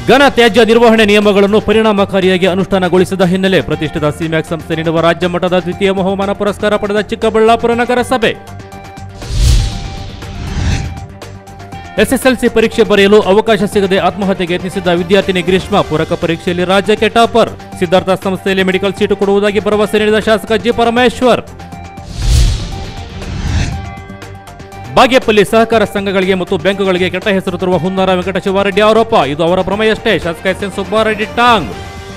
ಘನ ತ್ಯಾಜ್ಯ ನಿರ್ವಹಣೆ ನಿಯಮಗಳನ್ನು ಪರಿಣಾಮಕಾರಿಯಾಗಿ ಅನುಷ್ಠಾನಗೊಳಿಸಿದ ಹಿನ್ನೆಲೆ ಪ್ರತಿಷ್ಠಿತ ಸಿಮ್ಯಾಕ್ ಸಂಸ್ಥೆ ನೀಡುವ ರಾಜ್ಯ ಮಟ್ಟದ ದ್ವಿತೀಯ ಬಹುಮಾನ ಪುರಸ್ಕಾರ ಪಡೆದ ಚಿಕ್ಕಬಳ್ಳಾಪುರ ನಗರಸಭೆ ಎಸ್ಎಸ್ಎಲ್ಸಿ ಪರೀಕ್ಷೆ ಬರೆಯಲು ಅವಕಾಶ ಸಿಗದೆ ಆತ್ಮಹತ್ಯೆಗೆ ಯತ್ನಿಸಿದ್ದ ವಿದ್ಯಾರ್ಥಿನಿ ಗ್ರೀಷ್ಮಾ ಪೂರಕ ಪರೀಕ್ಷೆಯಲ್ಲಿ ರಾಜ್ಯಕ್ಕೆ ಟಾಪರ್ ಸಿದ್ಧಾರ್ಥ ಸಂಸ್ಥೆಯಲ್ಲಿ ಮೆಡಿಕಲ್ ಸೀಟು ಕೊಡುವುದಾಗಿ ಭರವಸೆ ನೀಡಿದ ಶಾಸಕ ಜಿ ಪರಮೇಶ್ವರ್ ಬಾಗೇಪಲ್ಲಿ ಸಹಕಾರ ಸಂಘಗಳಿಗೆ ಮತ್ತು ಬ್ಯಾಂಕುಗಳಿಗೆ ಕೆಟ್ಟ ಹೆಸರು ತರುವ ಹುನ್ನಾರ ವೆಂಕಟಶಿವಾರೆಡ್ಡಿ ಆರೋಪ ಇದು ಅವರ ಭ್ರಮೆಯಷ್ಟೇ ಶಾಸಕ ಎಸ್ ಎನ್ ಸುಬ್ಬಾರೆಡ್ಡಿ ಟಾಂಗ್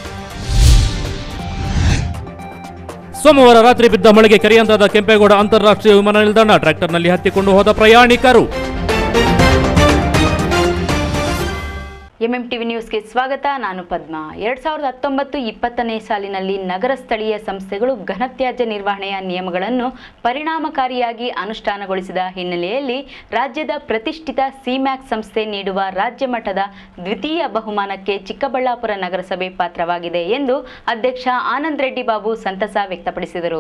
ಸೋಮವಾರ ರಾತ್ರಿ ಬಿದ್ದ ಮಳೆಗೆ ಕೆರೆಯಂತಾದ ಕೆಂಪೇಗೌಡ ಅಂತಾರಾಷ್ಟ್ರೀಯ ವಿಮಾನ ನಿಲ್ದಾಣ ಟ್ರ್ಯಾಕ್ಟರ್ನಲ್ಲಿ ಹತ್ತಿಕೊಂಡು ಹೋದ ಪ್ರಯಾಣಿಕರು ಎಂಎಂ ಟಿವಿ ನ್ಯೂಸ್ಗೆ ಸ್ವಾಗತ ನಾನು ಪದ್ಮಾ ಎರಡ್ ಸಾವಿರದ ಹತ್ತೊಂಬತ್ತು ಇಪ್ಪತ್ತನೇ ಸಾಲಿನಲ್ಲಿ ನಗರ ಸ್ಥಳೀಯ ಸಂಸ್ಥೆಗಳು ಘನತ್ಯಾಜ್ಯ ನಿರ್ವಹಣೆಯ ನಿಯಮಗಳನ್ನು ಪರಿಣಾಮಕಾರಿಯಾಗಿ ಅನುಷ್ಠಾನಗೊಳಿಸಿದ ಹಿನ್ನೆಲೆಯಲ್ಲಿ ರಾಜ್ಯದ ಪ್ರತಿಷ್ಠಿತ ಸಿಮ್ಯಾಕ್ ಸಂಸ್ಥೆ ನೀಡುವ ರಾಜ್ಯ ಮಟ್ಟದ ದ್ವಿತೀಯ ಬಹುಮಾನಕ್ಕೆ ಚಿಕ್ಕಬಳ್ಳಾಪುರ ನಗರಸಭೆ ಪಾತ್ರವಾಗಿದೆ ಎಂದು ಅಧ್ಯಕ್ಷ ಆನಂದ್ ರೆಡ್ಡಿ ಬಾಬು ಸಂತಸ ವ್ಯಕ್ತಪಡಿಸಿದರು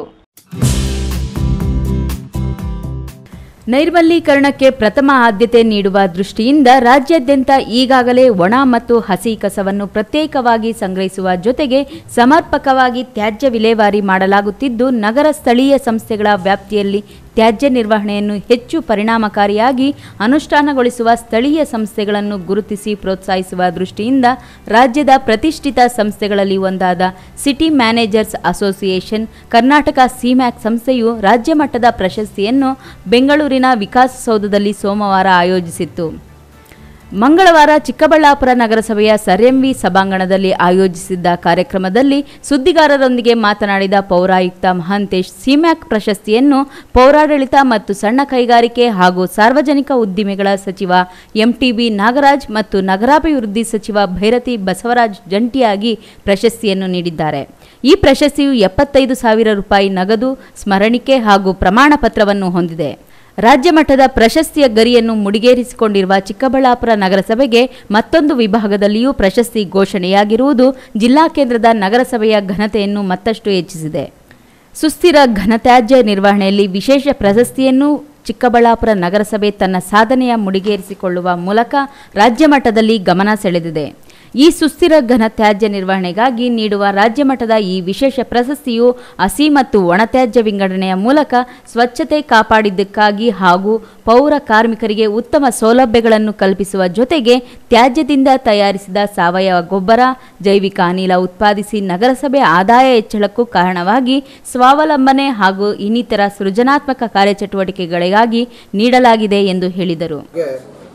ನೈರ್ಮಲೀಕರಣಕ್ಕೆ ಪ್ರಥಮ ಆದ್ಯತೆ ನೀಡುವ ದೃಷ್ಟಿಯಿಂದ ರಾಜ್ಯಾದ್ಯಂತ ಈಗಾಗಲೇ ಒಣ ಮತ್ತು ಹಸಿ ಕಸವನ್ನು ಪ್ರತ್ಯೇಕವಾಗಿ ಸಂಗ್ರಹಿಸುವ ಜೊತೆಗೆ ಸಮರ್ಪಕವಾಗಿ ತ್ಯಾಜ್ಯ ವಿಲೇವಾರಿ ಮಾಡಲಾಗುತ್ತಿದ್ದು ನಗರ ಸ್ಥಳೀಯ ಸಂಸ್ಥೆಗಳ ವ್ಯಾಪ್ತಿಯಲ್ಲಿ ತ್ಯಾಜ್ಯ ನಿರ್ವಹಣೆಯನ್ನು ಹೆಚ್ಚು ಪರಿಣಾಮಕಾರಿಯಾಗಿ ಅನುಷ್ಠಾನಗೊಳಿಸುವ ಸ್ಥಳೀಯ ಸಂಸ್ಥೆಗಳನ್ನು ಗುರುತಿಸಿ ಪ್ರೋತ್ಸಾಹಿಸುವ ದೃಷ್ಟಿಯಿಂದ ರಾಜ್ಯದ ಪ್ರತಿಷ್ಠಿತ ಸಂಸ್ಥೆಗಳಲ್ಲಿ ಒಂದಾದ ಸಿಟಿ ಮ್ಯಾನೇಜರ್ಸ್ ಅಸೋಸಿಯೇಷನ್ ಕರ್ನಾಟಕ ಸಿಮ್ಯಾಕ್ ಸಂಸ್ಥೆಯು ರಾಜ್ಯ ಮಟ್ಟದ ಪ್ರಶಸ್ತಿಯನ್ನು ಬೆಂಗಳೂರಿನ ವಿಕಾಸಸೌಧದಲ್ಲಿ ಸೋಮವಾರ ಆಯೋಜಿಸಿತ್ತು ಮಂಗಳವಾರ ಚಿಕ್ಕಬಳ್ಳಾಪುರ ನಗರಸಭೆಯ ಸರ್ಎಂವಿ ಸಭಾಂಗಣದಲ್ಲಿ ಆಯೋಜಿಸಿದ್ದ ಕಾರ್ಯಕ್ರಮದಲ್ಲಿ ಸುದ್ದಿಗಾರರೊಂದಿಗೆ ಮಾತನಾಡಿದ ಪೌರಾಯುಕ್ತ ಮಹಾಂತೇಶ್ ಸಿಮ್ಯಾಕ್ ಪ್ರಶಸ್ತಿಯನ್ನು ಪೌರಾಡಳಿತ ಮತ್ತು ಸಣ್ಣ ಕೈಗಾರಿಕೆ ಹಾಗೂ ಸಾರ್ವಜನಿಕ ಉದ್ದಿಮೆಗಳ ಸಚಿವ ಎಂಟಿಬಿ ನಾಗರಾಜ್ ಮತ್ತು ನಗರಾಭಿವೃದ್ಧಿ ಸಚಿವ ಭೈರತಿ ಬಸವರಾಜ್ ಜಂಟಿಯಾಗಿ ಪ್ರಶಸ್ತಿಯನ್ನು ನೀಡಿದ್ದಾರೆ ಈ ಪ್ರಶಸ್ತಿಯು ಎಪ್ಪತ್ತೈದು ಸಾವಿರ ರೂಪಾಯಿ ನಗದು ಸ್ಮರಣಿಕೆ ಹಾಗೂ ಪ್ರಮಾಣ ಪತ್ರವನ್ನು ಹೊಂದಿದೆ ರಾಜ್ಯ ಮಟ್ಟದ ಪ್ರಶಸ್ತಿಯ ಗರಿಯನ್ನು ಮುಡಿಗೇರಿಸಿಕೊಂಡಿರುವ ಚಿಕ್ಕಬಳ್ಳಾಪುರ ನಗರಸಭೆಗೆ ಮತ್ತೊಂದು ವಿಭಾಗದಲ್ಲಿಯೂ ಪ್ರಶಸ್ತಿ ಘೋಷಣೆಯಾಗಿರುವುದು ಜಿಲ್ಲಾ ಕೇಂದ್ರದ ನಗರಸಭೆಯ ಘನತೆಯನ್ನು ಮತ್ತಷ್ಟು ಹೆಚ್ಚಿಸಿದೆ ಸುಸ್ಥಿರ ಘನತ್ಯಾಜ್ಯ ನಿರ್ವಹಣೆಯಲ್ಲಿ ವಿಶೇಷ ಪ್ರಶಸ್ತಿಯನ್ನು ಚಿಕ್ಕಬಳ್ಳಾಪುರ ನಗರಸಭೆ ತನ್ನ ಸಾಧನೆಯ ಮುಡಿಗೇರಿಸಿಕೊಳ್ಳುವ ಮೂಲಕ ರಾಜ್ಯ ಮಟ್ಟದಲ್ಲಿ ಗಮನ ಸೆಳೆದಿದೆ ಈ ಸುಸ್ಥಿರ ಘನ ತ್ಯಾಜ್ಯ ನಿರ್ವಹಣೆಗಾಗಿ ನೀಡುವ ರಾಜ್ಯ ಮಟ್ಟದ ಈ ವಿಶೇಷ ಪ್ರಶಸ್ತಿಯು ಹಸಿ ಮತ್ತು ಒಣತ್ಯಾಜ್ಯ ವಿಂಗಡಣೆಯ ಮೂಲಕ ಸ್ವಚ್ಛತೆ ಕಾಪಾಡಿದ್ದಕ್ಕಾಗಿ ಹಾಗೂ ಪೌರ ಕಾರ್ಮಿಕರಿಗೆ ಉತ್ತಮ ಸೌಲಭ್ಯಗಳನ್ನು ಕಲ್ಪಿಸುವ ಜೊತೆಗೆ ತ್ಯಾಜ್ಯದಿಂದ ತಯಾರಿಸಿದ ಸಾವಯವ ಗೊಬ್ಬರ ಜೈವಿಕ ಅನಿಲ ಉತ್ಪಾದಿಸಿ ನಗರಸಭೆ ಆದಾಯ ಹೆಚ್ಚಳಕ್ಕೂ ಕಾರಣವಾಗಿ ಸ್ವಾವಲಂಬನೆ ಹಾಗೂ ಇನ್ನಿತರ ಸೃಜನಾತ್ಮಕ ಕಾರ್ಯಚಟುವಟಿಕೆಗಳಿಗಾಗಿ ನೀಡಲಾಗಿದೆ ಎಂದು ಹೇಳಿದರು ಗೆ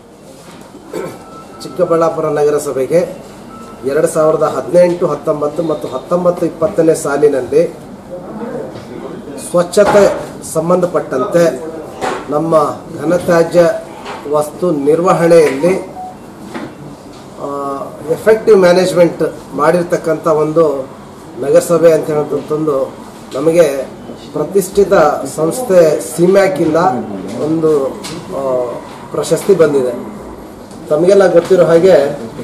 ಚಿಕ್ಕಬಳ್ಳಾಪುರ ನಗರಸಭೆಗೆ ಎರಡು ಸಾವಿರದ ಹದಿನೆಂಟು ಹತ್ತೊಂಬತ್ತು ಮತ್ತು ಹತ್ತೊಂಬತ್ತು ಇಪ್ಪತ್ತನೇ ಸಾಲಿನಲ್ಲಿ ಸ್ವಚ್ಛತೆ ಸಂಬಂಧಪಟ್ಟಂತೆ ನಮ್ಮ ಘನತ್ಯಾಜ್ಯ ವಸ್ತು ನಿರ್ವಹಣೆಯಲ್ಲಿ ಎಫೆಕ್ಟಿವ್ ಮ್ಯಾನೇಜ್ಮೆಂಟ್ ಮಾಡಿರ್ತಕ್ಕಂಥ ಒಂದು ನಗರಸಭೆ ಅಂತ ಹೇಳೋದಂತಂದು ನಮಗೆ ಪ್ರತಿಷ್ಠಿತ ಸಂಸ್ಥೆ ಸಿಮ್ಯಾಕಿಂದ ಒಂದು ಆ, ಪ್ರಶಸ್ತಿ ಬಂದಿದೆ ತಮಗೆಲ್ಲ ಗೊತ್ತಿರೋ ಹಾಗೆ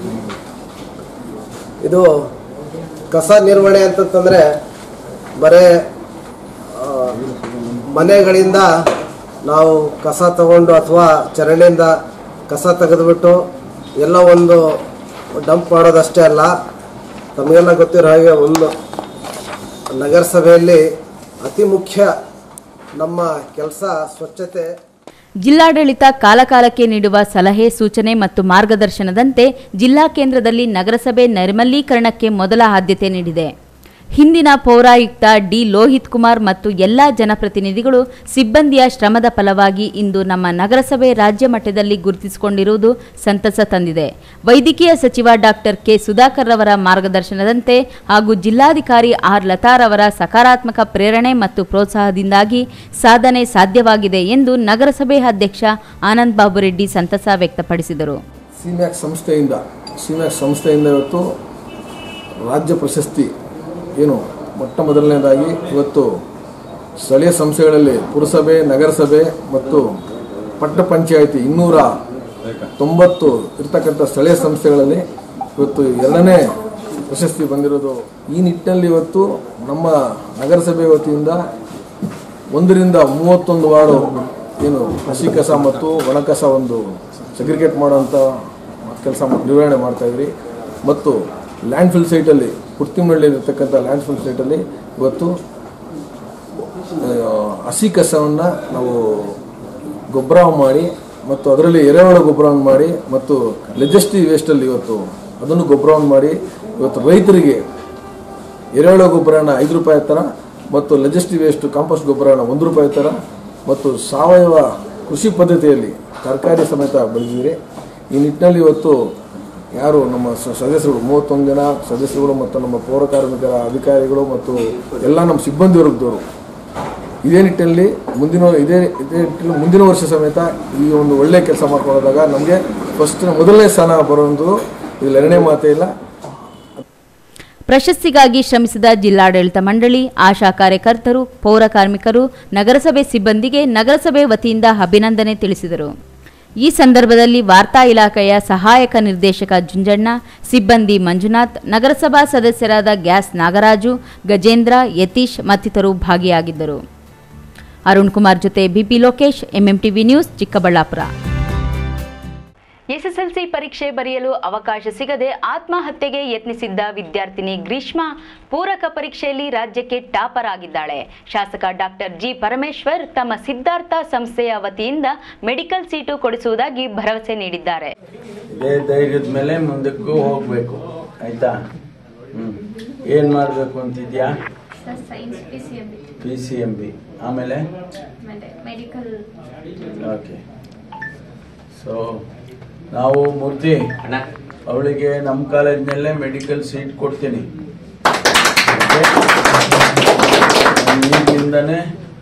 ಇದು ಕಸ ನಿರ್ವಹಣೆ ಅಂತಂತಂದರೆ ಬರೇ ಆ, ಮನೆಗಳಿಂದ ನಾವು ಕಸ ತಗೊಂಡು ಅಥವಾ ಚರಂಡಿಯಿಂದ ಕಸ ತೆಗೆದುಬಿಟ್ಟು ಎಲ್ಲ ಒಂದು ಡಂಪ್ ಮಾಡೋದಷ್ಟೇ ಅಲ್ಲ ತಮಗೆಲ್ಲ ಗೊತ್ತಿರೋ ಹಾಗೆ ಒಂದು ನಗರಸಭೆಯಲ್ಲಿ ಅತಿ ಮುಖ್ಯ ನಮ್ಮ ಕೆಲಸ ಸ್ವಚ್ಛತೆ ಜಿಲ್ಲಾಡಳಿತ ಕಾಲಕಾಲಕ್ಕೆ ನೀಡುವ ಸಲಹೆ ಸೂಚನೆ ಮತ್ತು ಮಾರ್ಗದರ್ಶನದಂತೆ ಜಿಲ್ಲಾ ಕೇಂದ್ರದಲ್ಲಿ ನಗರಸಭೆ ನೈರ್ಮಲೀಕರಣಕ್ಕೆ ಮೊದಲ ಆದ್ಯತೆ ನೀಡಿದೆ ಹಿಂದಿನ ಪೌರಾಯುಕ್ತ ಡಿ ಲೋಹಿತ್ ಕುಮಾರ್ ಮತ್ತು ಎಲ್ಲ ಜನಪ್ರತಿನಿಧಿಗಳು ಸಿಬ್ಬಂದಿಯ ಶ್ರಮದ ಫಲವಾಗಿ ಇಂದು ನಮ್ಮ ನಗರಸಭೆ ರಾಜ್ಯ ಮಟ್ಟದಲ್ಲಿ ಗುರುತಿಸಿಕೊಂಡಿರುವುದು ಸಂತಸ ತಂದಿದೆ ವೈದ್ಯಕೀಯ ಸಚಿವ ಡಾಕ್ಟರ್ ಕೆ ಸುಧಾಕರ್ ರವರ ಮಾರ್ಗದರ್ಶನದಂತೆ ಹಾಗೂ ಜಿಲ್ಲಾಧಿಕಾರಿ ಆರ್ ಲತಾರವರ ಸಕಾರಾತ್ಮಕ ಪ್ರೇರಣೆ ಮತ್ತು ಪ್ರೋತ್ಸಾಹದಿಂದಾಗಿ ಸಾಧನೆ ಸಾಧ್ಯವಾಗಿದೆ ಎಂದು ನಗರಸಭೆ ಅಧ್ಯಕ್ಷ ಆನಂದ್ ಬಾಬು ರೆಡ್ಡಿ ಸಂತಸ ವ್ಯಕ್ತಪಡಿಸಿದರು ಸಿಮ್ಯಾಕ್ ಸಂಸ್ಥೆಯಿಂದ ಸಿಮ್ಯಾಕ್ ಸಂಸ್ಥೆಯಿಂದ ಇವತ್ತು ರಾಜ್ಯ ಪ್ರಶಸ್ತಿ ಏನು ಮೊಟ್ಟ ಮೊದಲನೇದಾಗಿ ಇವತ್ತು ಸ್ಥಳೀಯ ಸಂಸ್ಥೆಗಳಲ್ಲಿ ಪುರಸಭೆ ನಗರಸಭೆ ಮತ್ತು ಪಟ್ಟಣ ಪಂಚಾಯಿತಿ ಇನ್ನೂರ ತೊಂಬತ್ತು ಇರ್ತಕ್ಕಂಥ ಸ್ಥಳೀಯ ಸಂಸ್ಥೆಗಳಲ್ಲಿ ಇವತ್ತು ಎರಡನೇ ಪ್ರಶಸ್ತಿ ಬಂದಿರೋದು ಈ ನಿಟ್ಟಿನಲ್ಲಿ ಇವತ್ತು ನಮ್ಮ ನಗರಸಭೆ ವತಿಯಿಂದ ಒಂದರಿಂದ ಮೂವತ್ತೊಂದು ವಾರ್ಡು ಏನು ಹಸಿ ಕಸ ಮತ್ತು ಒಣ ಕಸ ಒಂದು ಸೆಗ್ರಿಗೇಟ್ ಮಾಡೋಂಥ ಕೆಲಸ ನಿರ್ವಹಣೆ ಮಾಡ್ತಾಯಿದ್ರಿ ಮತ್ತು ಲ್ಯಾಂಡ್ ಫಿಲ್ ಸೈಟಲ್ಲಿ ಕುರ್ತಿಮಳ್ಳಿಯಲ್ಲಿರ್ತಕ್ಕಂಥ ಲ್ಯಾಂಡ್ ಫಿಲ್ ಸೈಟಲ್ಲಿ ಇವತ್ತು ಆ, ಹಸಿ ಕಸವನ್ನು ನಾವು ಗೊಬ್ಬರ ಮಾಡಿ ಮತ್ತು ಅದರಲ್ಲಿ ಎರೆಹುಳ ಗೊಬ್ಬರವನ್ನು ಮಾಡಿ ಮತ್ತು ಲೆಜೆಸ್ಟಿವ್ ವೇಸ್ಟಲ್ಲಿ ಇವತ್ತು ಅದನ್ನು ಗೊಬ್ಬರವನ್ನು ಮಾಡಿ ಇವತ್ತು ರೈತರಿಗೆ ಎರೆಹುಳ ಗೊಬ್ಬರನ ಐದು ರೂಪಾಯಿ ಥರ ಮತ್ತು ಲೆಜೆಸ್ಟಿವ್ ವೇಸ್ಟ್ ಕಾಂಪೋಸ್ಟ್ ಗೊಬ್ಬರನ ಒಂದು ರೂಪಾಯಿ ಥರ ಮತ್ತು ಸಾವಯವ ಕೃಷಿ ಪದ್ಧತಿಯಲ್ಲಿ ತರಕಾರಿ ಸಮೇತ ಬೆಳೆದಿದೆ ಈ ನಿಟ್ಟಿನಲ್ಲಿ ಇವತ್ತು ಯಾರು ನಮ್ಮ ಸ- ಸದಸ್ಯರು ಮೂವತ್ತೊಂದು ಜನ ಸದಸ್ಯರುಗಳು ಮತ್ತು ನಮ್ಮ ಪೌರ ಕಾರ್ಮಿಕರ ಅಧಿಕಾರಿಗಳು ಮತ್ತು ಎಲ್ಲ ನಮ್ಮ ಸಿಬ್ಬಂದಿ ವರ್ಗದವರು ಇದೇ ನಿಟ್ಟಿನಲ್ಲಿ ಮುಂದಿನ ಇದೇ ಇದೇ ನಿಟ್ಟಿನಲ್ಲಿ ಮುಂದಿನ ವರ್ಷ ಸಮೇತ ಈ ಒಂದು ಒಳ್ಳೆಯ ಕೆಲಸ ಮಾಡ್ಕೊಳ್ಳೋದಾಗ ನಮಗೆ ಫಸ್ಟ್ ಮೊದಲನೇ ಸ್ಥಾನ ಬರೋದು ಇದು ಎರಡನೇ ಮಾತೇ ಇಲ್ಲ ಪ್ರಶಸ್ತಿಗಾಗಿ ಶ್ರಮಿಸಿದ ಜಿಲ್ಲಾಡಳಿತ ಮಂಡಳಿ ಆಶಾ ಕಾರ್ಯಕರ್ತರು ಪೌರ ಕಾರ್ಮಿಕರು ನಗರಸಭೆ ಸಿಬ್ಬಂದಿಗೆ ನಗರಸಭೆ ವತಿಯಿಂದ ಅಭಿನಂದನೆ ತಿಳಿಸಿದರು ಈ ಸಂದರ್ಭದಲ್ಲಿ ವಾರ್ತಾ ಇಲಾಖೆಯ ಸಹಾಯಕ ನಿರ್ದೇಶಕ ಜುಂಜಣ್ಣ ಸಿಬ್ಬಂದಿ ಮಂಜುನಾಥ್ ನಗರಸಭಾ ಸದಸ್ಯರಾದ ಗ್ಯಾಸ್ ನಾಗರಾಜು ಗಜೇಂದ್ರ ಯತೀಶ್ ಮತ್ತಿತರರು ಭಾಗಿಯಾಗಿದ್ದರು ಅರುಣ್ ಕುಮಾರ್ ಜೊತೆ BP Lokesh MMTV news Chikkaballapura SSLC ಪರೀಕ್ಷೆ ಬರೆಯಲು ಅವಕಾಶ ಸಿಗದೆ ಆತ್ಮಹತ್ಯೆಗೆ ಯತ್ನಿಸಿದ್ದ ವಿದ್ಯಾರ್ಥಿನಿ ಗ್ರೀಷ್ಮಾ ಪೂರಕ ಪರೀಕ್ಷೆಯಲ್ಲಿ ರಾಜ್ಯಕ್ಕೆ ಟಾಪರ್ ಆಗಿದ್ದಾಳೆ ಶಾಸಕ ಡಾಕ್ಟರ್ ಜಿ ಪರಮೇಶ್ವರ್ ತಮ್ಮ ಸಿದ್ಧಾರ್ಥ ಸಂಸ್ಥೆಯ ವತಿಯಿಂದ ಮೆಡಿಕಲ್ ಸೀಟು ಕೊಡಿಸುವುದಾಗಿ ಭರವಸೆ ನೀಡಿದ್ದಾರೆ ಇದೇ ಧೈರ್ಯದ ಮೇಲೆ ಮುಂದಕ್ಕೂ ಹೋಗ್ಬೇಕು ಆಯ್ತಾ ಹ್ಮ್ ಏನ್ ಮಾಡ್ಬೇಕು ಅಂತಿದ್ಯಾ sir science P C M B P C M B ಆಮೇಲೆ ಆಮೇಲೆ ಮೆಡಿಕಲ್ ಓಕೆ ಸೊ ನಾವು ಮೂರ್ತಿ ಅವಳಿಗೆ ನಮ್ಮ ಕಾಲೇಜ್ನಲ್ಲೇ ಮೆಡಿಕಲ್ ಸೀಟ್ ಕೊಡ್ತೀನಿ ಈಗಿಂದನೇ